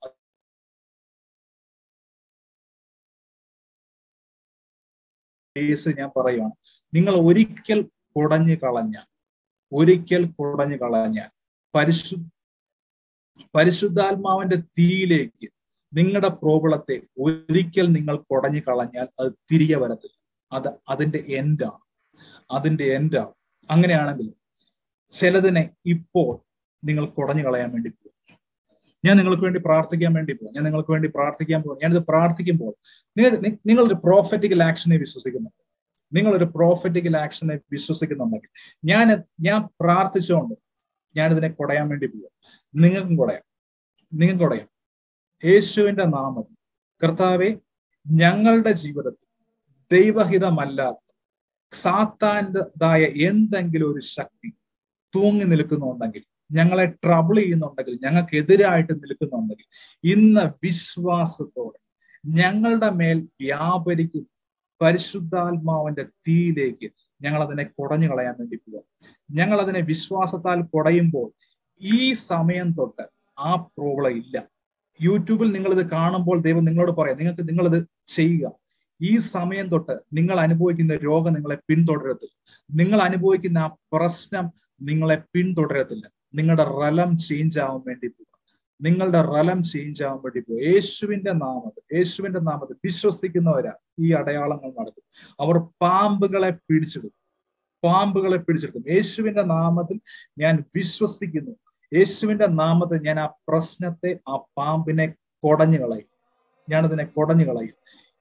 കേസ് ഞാൻ പറയുവാണ് നിങ്ങൾ ഒരിക്കൽ കുടഞ്ഞു കളഞ്ഞാൽ ഒരിക്കൽ കുടഞ്ഞു കളഞ്ഞാൽ പരിശു പരിശുദ്ധാത്മാവിന്റെ തീയിലേക്ക് നിങ്ങളുടെ പ്രോബ്ലത്തെ ഒരിക്കൽ നിങ്ങൾ കുടഞ്ഞു കളഞ്ഞാൽ അത് തിരികെ വരത്തില്ല അത് അതിന്റെ എൻഡാണ് അതിന്റെ എൻഡാണ് അങ്ങനെയാണെങ്കിൽ ചിലതിനെ ഇപ്പോൾ നിങ്ങൾ കുടഞ്ഞു കളയാൻ വേണ്ടി പോകും ഞാൻ നിങ്ങൾക്ക് വേണ്ടി പ്രാർത്ഥിക്കാൻ വേണ്ടി പോകും ഞാൻ നിങ്ങൾക്ക് വേണ്ടി പ്രാർത്ഥിക്കാൻ പോകും ഞാനിത് പ്രാർത്ഥിക്കുമ്പോൾ നിങ്ങൾ നിങ്ങളൊരു പ്രോഫറ്റിക്കൽ ആക്ഷനെ വിശ്വസിക്കുന്നു നിങ്ങളൊരു പ്രോഫറ്റിക്കൽ ആക്ഷനെ വിശ്വസിക്കുന്നുണ്ടെങ്കിൽ ഞാൻ ഞാൻ പ്രാർത്ഥിച്ചുകൊണ്ട് ഞാനിതിനെ കുടയാൻ വേണ്ടി പോകും നിങ്ങൾക്കും കുടയാം നിങ്ങൾക്കും കുടയാം യേശുവിന്റെ നാമത്തിൽ കർത്താവെ ഞങ്ങളുടെ ജീവിതത്തിൽ ദൈവഹിതമല്ലാത്ത സാത്താൻ്റെതായ എന്തെങ്കിലും ഒരു ശക്തി തൂങ്ങി നിൽക്കുന്നുണ്ടെങ്കിൽ ഞങ്ങളെ ട്രബിൾ ചെയ്യുന്നുണ്ടെങ്കിൽ ഞങ്ങൾക്ക് എതിരായിട്ട് നിൽക്കുന്നുണ്ടെങ്കിൽ ഇന്ന് വിശ്വാസത്തോടെ ഞങ്ങളുടെ മേൽ വ്യാപരിക്കും പരിശുദ്ധാത്മാവിന്റെ തീയിലേക്ക് ഞങ്ങൾ അതിനെ കുടഞ്ഞു കളയാൻ വേണ്ടി പോവാം ഞങ്ങൾ അതിനെ വിശ്വാസത്താൽ കുടയുമ്പോൾ ഈ സമയം തൊട്ട് ആ പ്രോബ്ലം ഇല്ല യൂട്യൂബിൽ നിങ്ങൾ ഇത് കാണുമ്പോൾ ദൈവം നിങ്ങളോട് പറയാം നിങ്ങൾക്ക് നിങ്ങൾ ഇത് ചെയ്യുക ഈ സമയം തൊട്ട് നിങ്ങൾ അനുഭവിക്കുന്ന രോഗം നിങ്ങളെ പിന്തുടരത്തില്ല നിങ്ങൾ അനുഭവിക്കുന്ന ആ പ്രശ്നം നിങ്ങളെ പിന്തുടരത്തില്ല നിങ്ങളുടെ റലം ചേഞ്ച് ആവാൻ വേണ്ടി പോകും നിങ്ങളുടെ റലം ചേഞ്ച് ആവാൻ വേണ്ടി പോകും യേശുവിന്റെ നാമത്തിൽ യേശുവിന്റെ നാമത്തിൽ വിശ്വസിക്കുന്നവരാ ഈ അടയാളങ്ങൾ നടത്തും അവർ പാമ്പുകളെ പിടിച്ചെടുക്കും പാമ്പുകളെ പിടിച്ചെടുക്കും യേശുവിന്റെ നാമത്തിൽ ഞാൻ വിശ്വസിക്കുന്നു യേശുവിന്റെ നാമത്തിൽ ഞാൻ ആ പ്രശ്നത്തെ ആ പാമ്പിനെ കൊടഞ്ഞു കളയും ഞാനതിനെ കൊടഞ്ഞു കളയും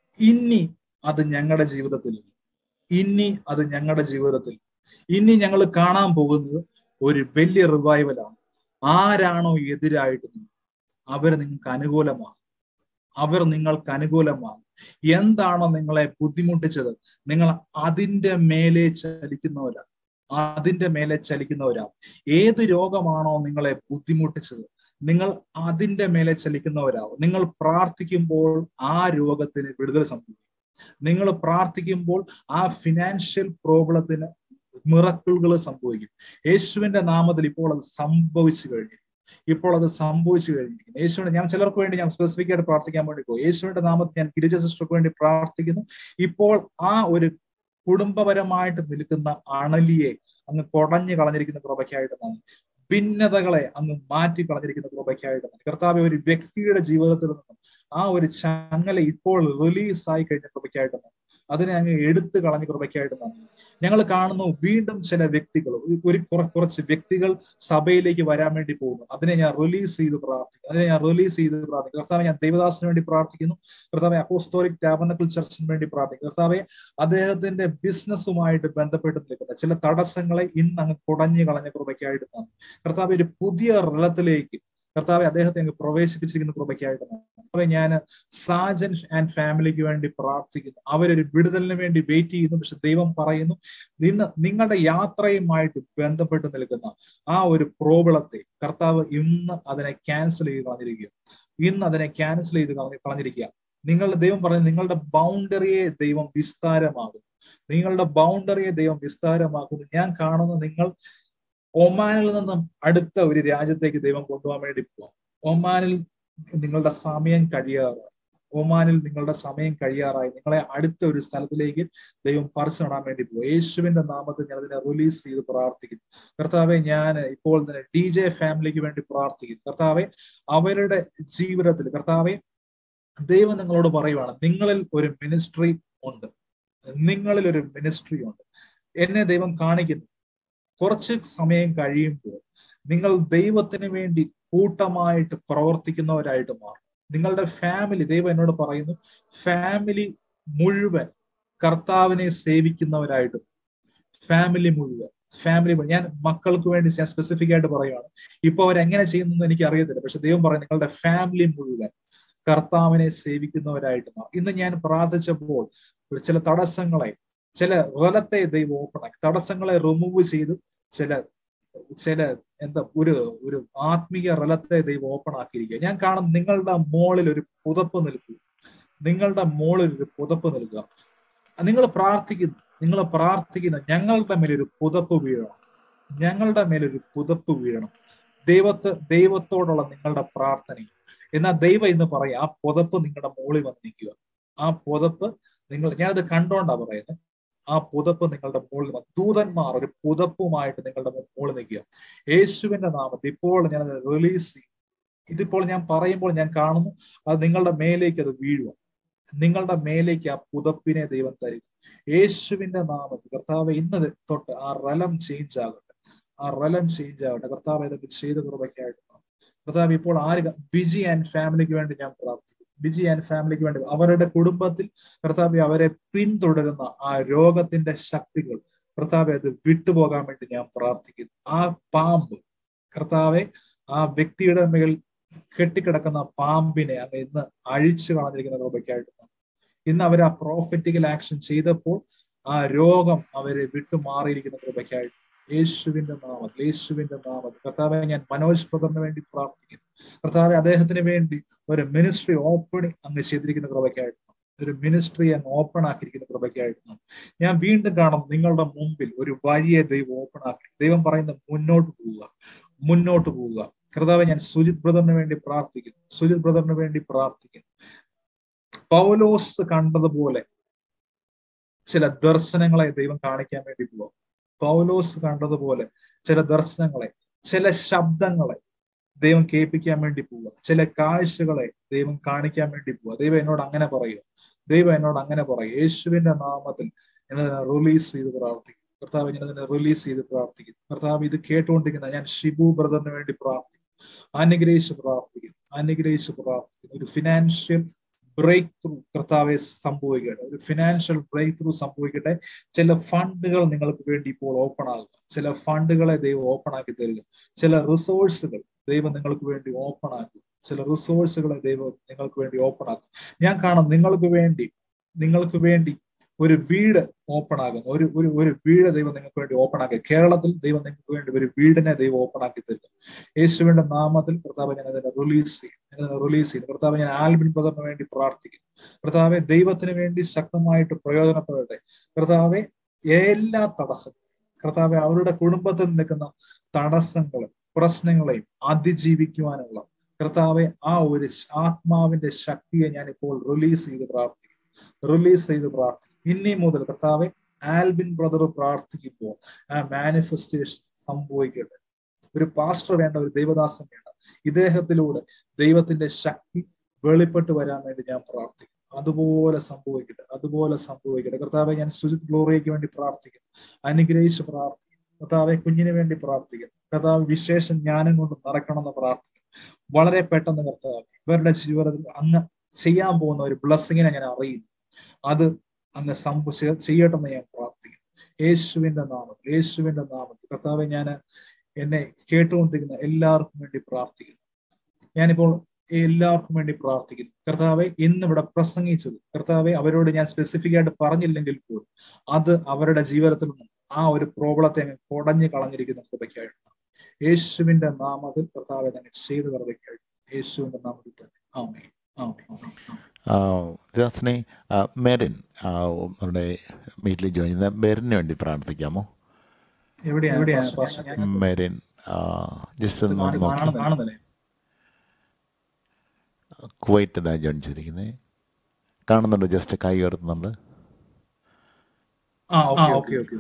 ഇനി അത് ഞങ്ങളുടെ ജീവിതത്തിൽ ഇനി അത് ഞങ്ങളുടെ ജീവിതത്തിൽ ഇനി ഞങ്ങൾ കാണാൻ പോകുന്നത് ഒരു വലിയ റിവൈവലാണ് ആരാണോ എതിരായിട്ട് അവർ നിങ്ങൾക്ക് അനുകൂലമാണ് അവർ നിങ്ങൾക്ക് അനുകൂലമാണ് എന്താണോ നിങ്ങളെ ബുദ്ധിമുട്ടിച്ചത് നിങ്ങൾ അതിന്റെ മേലെ ചലിക്കുന്നവരാ അതിന്റെ മേലെ ചലിക്കുന്നവരാ ഏത് രോഗമാണോ നിങ്ങളെ ബുദ്ധിമുട്ടിച്ചത് നിങ്ങൾ അതിന്റെ മേലെ ചലിക്കുന്നവരാവും നിങ്ങൾ പ്രാർത്ഥിക്കുമ്പോൾ ആ രോഗത്തിന് വിടുതൽ സംഭവിക്കും നിങ്ങൾ പ്രാർത്ഥിക്കുമ്പോൾ ആ ഫിനാൻഷ്യൽ പ്രോബ്ലത്തിന് മിറക്കിളുകൾ സംഭവിക്കും യേശുവിന്റെ നാമത്തിൽ ഇപ്പോൾ അത് സംഭവിച്ചു കഴിഞ്ഞു ഇപ്പോൾ അത് സംഭവിച്ചു കഴിഞ്ഞിരിക്കുന്നു യേശുവിന്റെ ഞാൻ ചിലർക്ക് വേണ്ടി ഞാൻ സ്പെസിഫിക് ആയിട്ട് പ്രാർത്ഥിക്കാൻ വേണ്ടി പോകും യേശുവിന്റെ നാമത്തിൽ ഞാൻ ഗിരിജ സിസ്റ്റർക്ക് വേണ്ടി പ്രാർത്ഥിക്കുന്നു ഇപ്പോൾ ആ ഒരു കുടുംബപരമായിട്ട് നിൽക്കുന്ന അണലിയെ അങ്ങ് കൊടഞ്ഞു കളഞ്ഞിരിക്കുന്ന കൃപയ്ക്കായിട്ട് നന്ദി ഭിന്നതകളെ അങ്ങ് മാറ്റി കളഞ്ഞിരിക്കുന്ന കൃപയ്ക്കായിട്ട് നന്ദി കർത്താവ് ഒരു വ്യക്തിയുടെ ജീവിതത്തിൽ നിന്നും ആ ഒരു ചങ്ങല ഇപ്പോൾ റിലീസായി കഴിഞ്ഞ കൃപയ്ക്കായിട്ട് നന്ദി അതിനെ അങ്ങ് എടുത്തു കളഞ്ഞ കൃപയ്ക്കായിട്ട് നന്ദി ഞങ്ങൾ കാണുന്നു വീണ്ടും ചില വ്യക്തികൾ ഒരു കുറച്ച് വ്യക്തികൾ സഭയിലേക്ക് വരാൻ വേണ്ടി പോകുന്നു അതിനെ ഞാൻ റിലീസ് ചെയ്ത് പ്രാർത്ഥിക്കുന്നു അതിനെ ഞാൻ റിലീസ് ചെയ്ത് പ്രാർത്ഥിക്കുന്നു കർത്താവെ ഞാൻ ദേവദാസിന് വേണ്ടി പ്രാർത്ഥിക്കുന്നു കർത്താവെ അപ്പോസ്റ്റോറിക് ടാബർണക്കൽ ചർച്ചിന് വേണ്ടി പ്രാർത്ഥിക്കുന്നു കർത്താവെ അദ്ദേഹത്തിന്റെ ബിസിനസ്സുമായിട്ട് ബന്ധപ്പെട്ട് നിൽക്കുന്ന ചില തടസ്സങ്ങളെ ഇന്ന് അങ്ങ് കുടഞ്ഞു കളഞ്ഞ കൃപയ്ക്കായിട്ട് നന്ദി കർത്താവ് ഒരു പുതിയ റലത്തിലേക്ക് കർത്താവെ അദ്ദേഹത്തെ അങ്ങ് പ്രവേശിപ്പിച്ചിരിക്കുന്ന കൃപയ്ക്കായിട്ട് കർത്താവെ ഞാൻ സാജൻ ആൻഡ് ഫാമിലിക്ക് വേണ്ടി പ്രാർത്ഥിക്കുന്നു അവരൊരു വിടുതലിന് വേണ്ടി വെയിറ്റ് ചെയ്യുന്നു പക്ഷെ ദൈവം പറയുന്നു ഇന്ന് നിങ്ങളുടെ യാത്രയുമായിട്ട് ബന്ധപ്പെട്ട് നിൽക്കുന്ന ആ ഒരു പ്രോബ്ലത്തെ കർത്താവ് ഇന്ന് അതിനെ ക്യാൻസൽ ചെയ്ത് കളഞ്ഞിരിക്കുക ഇന്ന് അതിനെ ക്യാൻസൽ ചെയ്ത് കളഞ്ഞ് കളഞ്ഞിരിക്കുക നിങ്ങളുടെ ദൈവം പറഞ്ഞു നിങ്ങളുടെ ബൗണ്ടറിയെ ദൈവം വിസ്താരമാകും നിങ്ങളുടെ ബൗണ്ടറിയെ ദൈവം വിസ്താരമാക്കുന്നു ഞാൻ കാണുന്ന നിങ്ങൾ ഒമാനിൽ നിന്നും അടുത്ത ഒരു രാജ്യത്തേക്ക് ദൈവം കൊണ്ടുപോകാൻ വേണ്ടി പോവാം ഒമാനിൽ നിങ്ങളുടെ സമയം കഴിയാറായി ഒമാനിൽ നിങ്ങളുടെ സമയം കഴിയാറായി നിങ്ങളെ അടുത്ത ഒരു സ്ഥലത്തിലേക്ക് ദൈവം പറിച്ചു നടാൻ വേണ്ടി പോകും യേശുവിന്റെ നാമത്തിൽ ഞാൻ അതിനെ റിലീസ് ചെയ്ത് പ്രാർത്ഥിക്കുന്നു കർത്താവെ ഞാൻ ഇപ്പോൾ തന്നെ ഡി ജെ ഫാമിലിക്ക് വേണ്ടി പ്രാർത്ഥിക്കുന്നു കർത്താവെ അവരുടെ ജീവിതത്തിൽ കർത്താവെ ദൈവം നിങ്ങളോട് പറയുവാണ് നിങ്ങളിൽ ഒരു മിനിസ്ട്രി ഉണ്ട് നിങ്ങളിൽ ഒരു മിനിസ്ട്രി ഉണ്ട് എന്നെ ദൈവം കാണിക്കുന്നു കുറച്ച് സമയം കഴിയുമ്പോൾ നിങ്ങൾ ദൈവത്തിന് വേണ്ടി കൂട്ടമായിട്ട് പ്രവർത്തിക്കുന്നവരായിട്ട് മാറും നിങ്ങളുടെ ഫാമിലി ദൈവം എന്നോട് പറയുന്നു ഫാമിലി മുഴുവൻ കർത്താവിനെ സേവിക്കുന്നവരായിട്ട് ഫാമിലി മുഴുവൻ ഫാമിലി ഞാൻ മക്കൾക്ക് വേണ്ടി ഞാൻ സ്പെസിഫിക് ആയിട്ട് പറയുകയാണ് ഇപ്പൊ അവരെങ്ങനെ ചെയ്യുന്നു എനിക്ക് അറിയത്തില്ല പക്ഷെ ദൈവം പറയും നിങ്ങളുടെ ഫാമിലി മുഴുവൻ കർത്താവിനെ സേവിക്കുന്നവരായിട്ട് മാറും ഇന്ന് ഞാൻ പ്രാർത്ഥിച്ചപ്പോൾ ചില തടസ്സങ്ങളെ ചില റലത്തെ ദൈവം ഓപ്പൺ ആക്കി തടസ്സങ്ങളെ റിമൂവ് ചെയ്ത് ചില ചില എന്താ ഒരു ഒരു ആത്മീയ റലത്തെ ദൈവം ഓപ്പൺ ആക്കിയിരിക്കുക ഞാൻ കാണും നിങ്ങളുടെ മോളിൽ ഒരു പുതപ്പ് നിൽക്കുക നിങ്ങളുടെ മോളിൽ ഒരു പുതപ്പ് നിൽക്കുക നിങ്ങൾ പ്രാർത്ഥിക്കുന്നു നിങ്ങൾ പ്രാർത്ഥിക്കുന്ന ഞങ്ങളുടെ മേലൊരു പുതപ്പ് വീഴണം ഞങ്ങളുടെ മേലൊരു പുതപ്പ് വീഴണം ദൈവത്ത് ദൈവത്തോടുള്ള നിങ്ങളുടെ പ്രാർത്ഥനയും എന്നാൽ ദൈവം എന്ന് പറയും ആ പുതപ്പ് നിങ്ങളുടെ മുകളിൽ വന്ന് നിൽക്കുക ആ പുതപ്പ് നിങ്ങൾ ഞാനത് കണ്ടോണ്ടാ പറയുന്നത് ആ പുതപ്പ് നിങ്ങളുടെ മുകളിൽ ദൂതന്മാർ ഒരു പുതപ്പുമായിട്ട് നിങ്ങളുടെ മുകളിൽ നിൽക്കുക യേശുവിന്റെ നാമത്തിൽ ഇപ്പോൾ ഞാൻ റിലീസ് ചെയ്യും ഇതിപ്പോൾ ഞാൻ പറയുമ്പോൾ ഞാൻ കാണുന്നു അത് നിങ്ങളുടെ മേലേക്ക് അത് വീഴുക നിങ്ങളുടെ മേലേക്ക് ആ പുതപ്പിനെ ദൈവം തരും യേശുവിന്റെ നാമത്തിൽ കർത്താവ് ഇന്ന് തൊട്ട് ആ റലം ചേഞ്ച് ആകട്ടെ ആ റലം ചേഞ്ച് ആകട്ടെ കർത്താവ് ഇതൊക്കെ ചെയ്ത കൃപയ്ക്കായിട്ട് കർത്താവ് ഇപ്പോൾ ആര് ബിജി ആൻഡ് ഫാമിലിക്ക് വേണ്ടി ഞാൻ പ്രാർത്ഥിക്കുന്നു ബിജി ആൻഡ് ഫാമിലിക്ക് വേണ്ടി അവരുടെ കുടുംബത്തിൽ കർത്താവ് അവരെ പിന്തുടരുന്ന ആ രോഗത്തിന്റെ ശക്തികൾ കർത്താവെ അത് വിട്ടുപോകാൻ വേണ്ടി ഞാൻ പ്രാർത്ഥിക്കുന്നു ആ പാമ്പ് കർത്താവെ ആ വ്യക്തിയുടെ മേൽ കെട്ടിക്കിടക്കുന്ന പാമ്പിനെ അങ്ങ് ഇന്ന് അഴിച്ചു കളഞ്ഞിരിക്കുന്ന കൃപയ്ക്കായിട്ട് ഇന്ന് അവർ ആ പ്രോഫറ്റിക്കൽ ആക്ഷൻ ചെയ്തപ്പോൾ ആ രോഗം അവരെ വിട്ടുമാറിയിരിക്കുന്ന കൃപയ്ക്കായിട്ട് യേശുവിന്റെ നാമത്തിൽ യേശുവിന്റെ നാമത്തിൽ കർത്താവെ ഞാൻ മനോജ് പ്രദറിന് വേണ്ടി പ്രാർത്ഥിക്കുന്നു കർത്താവെ അദ്ദേഹത്തിന് വേണ്ടി ഒരു മിനിസ്ട്രി ഓപ്പണിംഗ് അങ്ങ് ചെയ്തിരിക്കുന്ന കൃപയ്ക്കായിട്ട് ഒരു മിനിസ്ട്രി അങ്ങ് ഓപ്പൺ ആക്കിയിരിക്കുന്ന കൃപയ്ക്കായിട്ട് ഞാൻ വീണ്ടും കാണും നിങ്ങളുടെ മുമ്പിൽ ഒരു വഴിയെ ദൈവം ഓപ്പൺ ആക്കി ദൈവം പറയുന്നത് മുന്നോട്ട് പോവുക മുന്നോട്ട് പോവുക കർത്താവ് ഞാൻ സുജിത് ബ്രദറിന് വേണ്ടി പ്രാർത്ഥിക്കുന്നു സുജിത് ബ്രദറിന് വേണ്ടി പ്രാർത്ഥിക്കുന്നു പൗലോസ് കണ്ടതുപോലെ ചില ദർശനങ്ങളെ ദൈവം കാണിക്കാൻ വേണ്ടി പോവാം പൗലോസ് കണ്ടതുപോലെ ചില ദർശനങ്ങളെ ചില ശബ്ദങ്ങളെ ദൈവം കേൾപ്പിക്കാൻ വേണ്ടി പോവുക ചില കാഴ്ചകളെ ദൈവം കാണിക്കാൻ വേണ്ടി പോവുക ദൈവം എന്നോട് അങ്ങനെ പറയുക ദൈവം എന്നോട് അങ്ങനെ പറയുക യേശുവിന്റെ നാമത്തിൽ ഞാൻ റിലീസ് ചെയ്ത് പ്രാർത്ഥിക്കും കർത്താവ് ഞാൻ അതിനെ റിലീസ് ചെയ്ത് പ്രാർത്ഥിക്കുന്നു കർത്താവ് ഇത് കേട്ടുകൊണ്ടിരിക്കുന്ന ഞാൻ ഷിബു ബ്രദറിന് വേണ്ടി പ്രാർത്ഥിക്കുന്നു അനുഗ്രഹിച്ച് പ്രാർത്ഥിക്കുന്നു അനുഗ്രഹിച്ച് പ്രാർത്ഥിക്കുന്നു ഒരു ഫിനാൻഷ്യൽ ബ്രേക്ക് ത്രൂ കർത്താവെ സംഭവിക്കട്ടെ ഒരു ഫിനാൻഷ്യൽ ബ്രേക്ക് ത്രൂ സംഭവിക്കട്ടെ ചില ഫണ്ടുകൾ നിങ്ങൾക്ക് വേണ്ടി ഇപ്പോൾ ഓപ്പൺ ആകുക ചില ഫണ്ടുകളെ ദൈവം ഓപ്പൺ ആക്കി തരിക ചില റിസോഴ്സുകൾ ദൈവം നിങ്ങൾക്ക് വേണ്ടി ഓപ്പൺ ആക്കുക ചില റിസോഴ്സുകളെ ദൈവം നിങ്ങൾക്ക് വേണ്ടി ഓപ്പൺ ആക്കും ഞാൻ കാണാം നിങ്ങൾക്ക് വേണ്ടി നിങ്ങൾക്ക് വേണ്ടി ഒരു വീട് ഓപ്പൺ ആകുന്നു ഒരു ഒരു ഒരു വീട് ദൈവം നിങ്ങൾക്ക് വേണ്ടി ഓപ്പൺ ആക്കി കേരളത്തിൽ ദൈവം നിങ്ങൾക്ക് വേണ്ടി ഒരു വീടിനെ ദൈവം ഓപ്പൺ ആക്കി തരിക യേശുവിന്റെ നാമത്തിൽ കർത്താവ് ഞാൻ അതിനെ റിലീസ് ചെയ്യും ഞാൻ അതിനെ റിലീസ് ചെയ്യും കർത്താവ് ഞാൻ ആൽബിൻ ബ്രദറിന് വേണ്ടി പ്രാർത്ഥിക്കുന്നു കർത്താവെ ദൈവത്തിന് വേണ്ടി ശക്തമായിട്ട് പ്രയോജനപ്പെടട്ടെ കർത്താവെ എല്ലാ തടസ്സങ്ങളും കർത്താവെ അവരുടെ കുടുംബത്തിൽ നിൽക്കുന്ന തടസ്സങ്ങളും പ്രശ്നങ്ങളെയും അതിജീവിക്കുവാനുള്ള കർത്താവെ ആ ഒരു ആത്മാവിന്റെ ശക്തിയെ ഞാൻ ഇപ്പോൾ റിലീസ് ചെയ്ത് പ്രാർത്ഥിക്കുന്നു റിലീസ് ചെയ്ത് പ്രാർത്ഥിക്കും ഇനി മുതൽ കർത്താവെ ആൽബിൻ ബ്രദർ പ്രാർത്ഥിക്കുമ്പോൾ ആ മാനിഫെസ്റ്റേഷൻ സംഭവിക്കട്ടെ ഒരു പാസ്റ്റർ വേണ്ട ഒരു ദൈവദാസൻ വേണ്ട ഇദ്ദേഹത്തിലൂടെ ദൈവത്തിന്റെ ശക്തി വെളിപ്പെട്ട് വരാൻ വേണ്ടി ഞാൻ പ്രാർത്ഥിക്കുന്നു അതുപോലെ സംഭവിക്കട്ടെ അതുപോലെ സംഭവിക്കട്ടെ കർത്താവെ ഞാൻ സുജിത് ഗ്ലോറിയയ്ക്ക് വേണ്ടി പ്രാർത്ഥിക്കുന്നു അനുഗ്രഹിച്ച് പ്രാർത്ഥിക്കുന്നു കർത്താവെ കുഞ്ഞിന് വേണ്ടി പ്രാർത്ഥിക്കുന്നു കർത്താവ് വിശേഷം ജ്ഞാനം കൊണ്ട് നടക്കണമെന്ന് പ്രാർത്ഥിക്കുന്നു വളരെ പെട്ടെന്ന് കർത്താവ് ഇവരുടെ ജീവിതത്തിൽ അങ്ങ് ചെയ്യാൻ പോകുന്ന ഒരു ബ്ലസ്സിങ്ങിനെ ഞാൻ അറിയുന്നു അത് അങ്ങ് സംഭവ ചെയ്യട്ടെന്ന് ഞാൻ പ്രാർത്ഥിക്കുന്നു യേശുവിന്റെ നാമത്തിൽ യേശുവിന്റെ നാമത്തിൽ കർത്താവെ ഞാൻ എന്നെ കേട്ടുകൊണ്ടിരിക്കുന്ന എല്ലാവർക്കും വേണ്ടി പ്രാർത്ഥിക്കുന്നു ഞാനിപ്പോൾ എല്ലാവർക്കും വേണ്ടി പ്രാർത്ഥിക്കുന്നു കർത്താവെ ഇന്ന് ഇവിടെ പ്രസംഗിച്ചത് കർത്താവെ അവരോട് ഞാൻ സ്പെസിഫിക് ആയിട്ട് പറഞ്ഞില്ലെങ്കിൽ പോലും അത് അവരുടെ ജീവിതത്തിൽ നിന്നും ആ ഒരു പ്രോബ്ലത്തെ അങ്ങ് കുടഞ്ഞു കളഞ്ഞിരിക്കുന്ന കൃപയ്ക്കായിട്ടാണ് യേശുവിന്റെ നാമത്തിൽ കർത്താവെ തന്നെ ചെയ്തു കൃപയ്ക്കായിട്ട് യേശുവിന്റെ നാമത്തിൽ തന്നെ ആമേ ആമേ ആമേ ദാസനെ മെറിൻ നമ്മുടെ മീറ്റിൽ ജോയിൻ ചെയ്യുന്ന മെറിന് വേണ്ടി പ്രാർത്ഥിക്കാമോ എവിടെയാണ് എവിടെയാണ് പാസ്റ്റർ? ഞാൻ മെറിൻ ജസ്റ്റ് ഒന്ന് കാണുന്ന- നോക്കി കാണുന്നില്ലേ കുവൈറ്റ് ഇതാ ജോയിൻ ചെയ്തിരിക്കുന്നത് കാണുന്നുണ്ട് ജസ്റ്റ് കൈ ഉയർത്തുന്നുണ്ട് ആ ഓക്കെ ഓക്കെ ഓക്കെ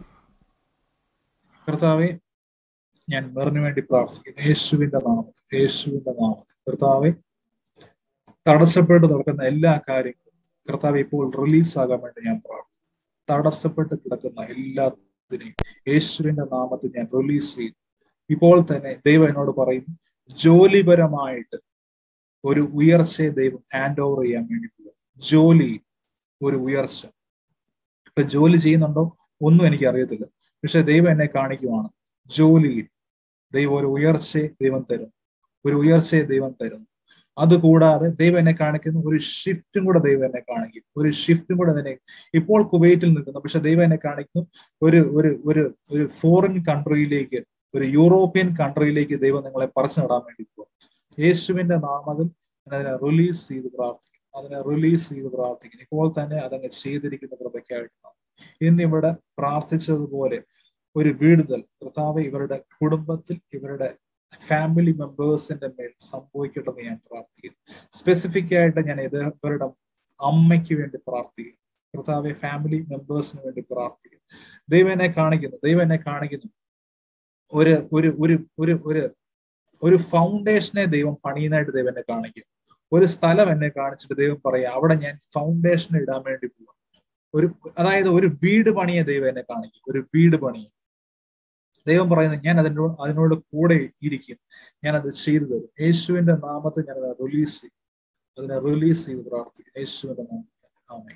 കർത്താവെ ഞാൻ മെറിന് വേണ്ടി പ്രാർത്ഥിക്കുന്നു യേശുവിന്റെ നാമത്തിൽ യേശുവിന്റെ നാമത്തിൽ കർത്താവെ തടസ്സപ്പെട്ട് നടക്കുന്ന എല്ലാ കാര്യങ്ങളും കർത്താവ് ഇപ്പോൾ റിലീസ് ആകാൻ വേണ്ടി ഞാൻ പ്രാർത്ഥിക്കുന്നു തടസ്സപ്പെട്ട് കിടക്കുന്ന എല്ലാത്തിനെയും യേശുവിന്റെ നാമത്തിൽ ഞാൻ റിലീസ് ചെയ്തു ഇപ്പോൾ തന്നെ ദൈവം എന്നോട് പറയുന്നു ജോലിപരമായിട്ട് ഒരു ഉയർച്ചയെ ദൈവം ഹാൻഡ് ഓവർ ചെയ്യാൻ വേണ്ടി പോകുക ജോലി ഒരു ഉയർച്ച ഇപ്പൊ ജോലി ചെയ്യുന്നുണ്ടോ ഒന്നും എനിക്ക് അറിയത്തില്ല പക്ഷെ ദൈവം എന്നെ കാണിക്കുവാണ് ജോലിയിൽ ദൈവം ഒരു ഉയർച്ചയെ ദൈവം തരും ഒരു ഉയർച്ചയെ ദൈവം തരുന്നു അതുകൂടാതെ ദൈവം എന്നെ കാണിക്കുന്നു ഒരു ഷിഫ്റ്റും കൂടെ ദൈവം എന്നെ കാണിക്കും ഒരു ഷിഫ്റ്റും കൂടെ എന്നെ ഇപ്പോൾ കുവൈറ്റിൽ നിൽക്കുന്നു പക്ഷെ ദൈവം എന്നെ കാണിക്കുന്നു ഒരു ഒരു ഒരു ഒരു ഫോറിൻ കൺട്രിയിലേക്ക് ഒരു യൂറോപ്യൻ കൺട്രിയിലേക്ക് ദൈവം നിങ്ങളെ പറിച്ചു നടാൻ വേണ്ടി പോകും യേശുവിന്റെ നാമത്തിൽ ഞാൻ അതിനെ റിലീസ് ചെയ്ത് പ്രാർത്ഥിക്കും അതിനെ റിലീസ് ചെയ്ത് പ്രാർത്ഥിക്കുന്നു ഇപ്പോൾ തന്നെ അതങ്ങ് ചെയ്തിരിക്കുന്ന കൃപയ്ക്കായിട്ടാണ് ഇന്നിവിടെ പ്രാർത്ഥിച്ചതുപോലെ ഒരു വീടുതൽ കർത്താവ് ഇവരുടെ കുടുംബത്തിൽ ഇവരുടെ ഫാമിലി മെമ്പേഴ്സിന്റെ മേൽ സംഭവിക്കട്ടെന്ന് ഞാൻ പ്രാർത്ഥിക്കുന്നു സ്പെസിഫിക് ആയിട്ട് ഞാൻ ഇത് ഇവരുടെ അമ്മയ്ക്ക് വേണ്ടി പ്രാർത്ഥിക്കുന്നു കർത്താവെ ഫാമിലി മെമ്പേഴ്സിന് വേണ്ടി പ്രാർത്ഥിക്കുന്നു ദൈവം എന്നെ കാണിക്കുന്നു ദൈവം എന്നെ കാണിക്കുന്നു ഒരു ഒരു ഒരു ഒരു ഒരു ഒരു ഫൗണ്ടേഷനെ ദൈവം പണിയുന്നതായിട്ട് ദൈവം എന്നെ കാണിക്കും ഒരു സ്ഥലം എന്നെ കാണിച്ചിട്ട് ദൈവം പറയാം അവിടെ ഞാൻ ഫൗണ്ടേഷൻ ഇടാൻ വേണ്ടി പോവാം ഒരു അതായത് ഒരു വീട് പണിയെ ദൈവം എന്നെ കാണിക്കും ഒരു വീട് പണിയെ ദൈവം പറയുന്നത് ഞാൻ അതിനോട് അതിനോട് കൂടെ ഇരിക്കും ഞാൻ അത് ചെയ്തു തരും യേശുവിന്റെ നാമത്തിൽ ഞാൻ അത് റിലീസ് ചെയ്യും അതിനെ റിലീസ് ചെയ്ത് പ്രാർത്ഥിക്കും യേശുവിന്റെ നാമത്തിൽ ആമേ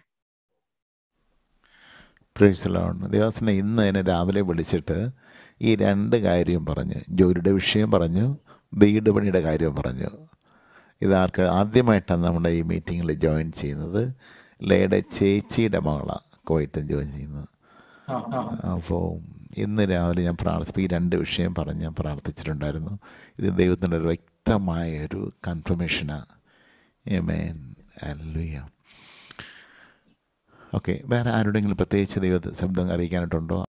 പ്രേഴ്സലാണ് ദേവസ്വനെ ഇന്ന് എന്നെ രാവിലെ വിളിച്ചിട്ട് ഈ രണ്ട് കാര്യം പറഞ്ഞു ജോലിയുടെ വിഷയം പറഞ്ഞു വീട് പണിയുടെ കാര്യം പറഞ്ഞു ഇതാർക്ക് ആദ്യമായിട്ടാണ് നമ്മുടെ ഈ മീറ്റിങ്ങിൽ ജോയിൻ ചെയ്യുന്നത് ലയുടെ ചേച്ചിയുടെ മകളാണ് കുവൈറ്റും ജോയിൻ ചെയ്യുന്നത് ആ ആ അപ്പോൾ ഇന്ന് രാവിലെ ഞാൻ പ്രാർത്ഥിച്ചു ഈ രണ്ട് വിഷയം പറഞ്ഞ് ഞാൻ പ്രാർത്ഥിച്ചിട്ടുണ്ടായിരുന്നു ഇത് ദൈവത്തിൻ്റെ ഒരു വ്യക്തമായ ഒരു കൺഫർമേഷനാണ് ഏമേൻ അല്ലുയ ഓക്കെ വേറെ ആരുടെങ്കിലും പ്രത്യേകിച്ച് ദൈവ ശബ്ദം അറിയിക്കാനായിട്ടുണ്ടോ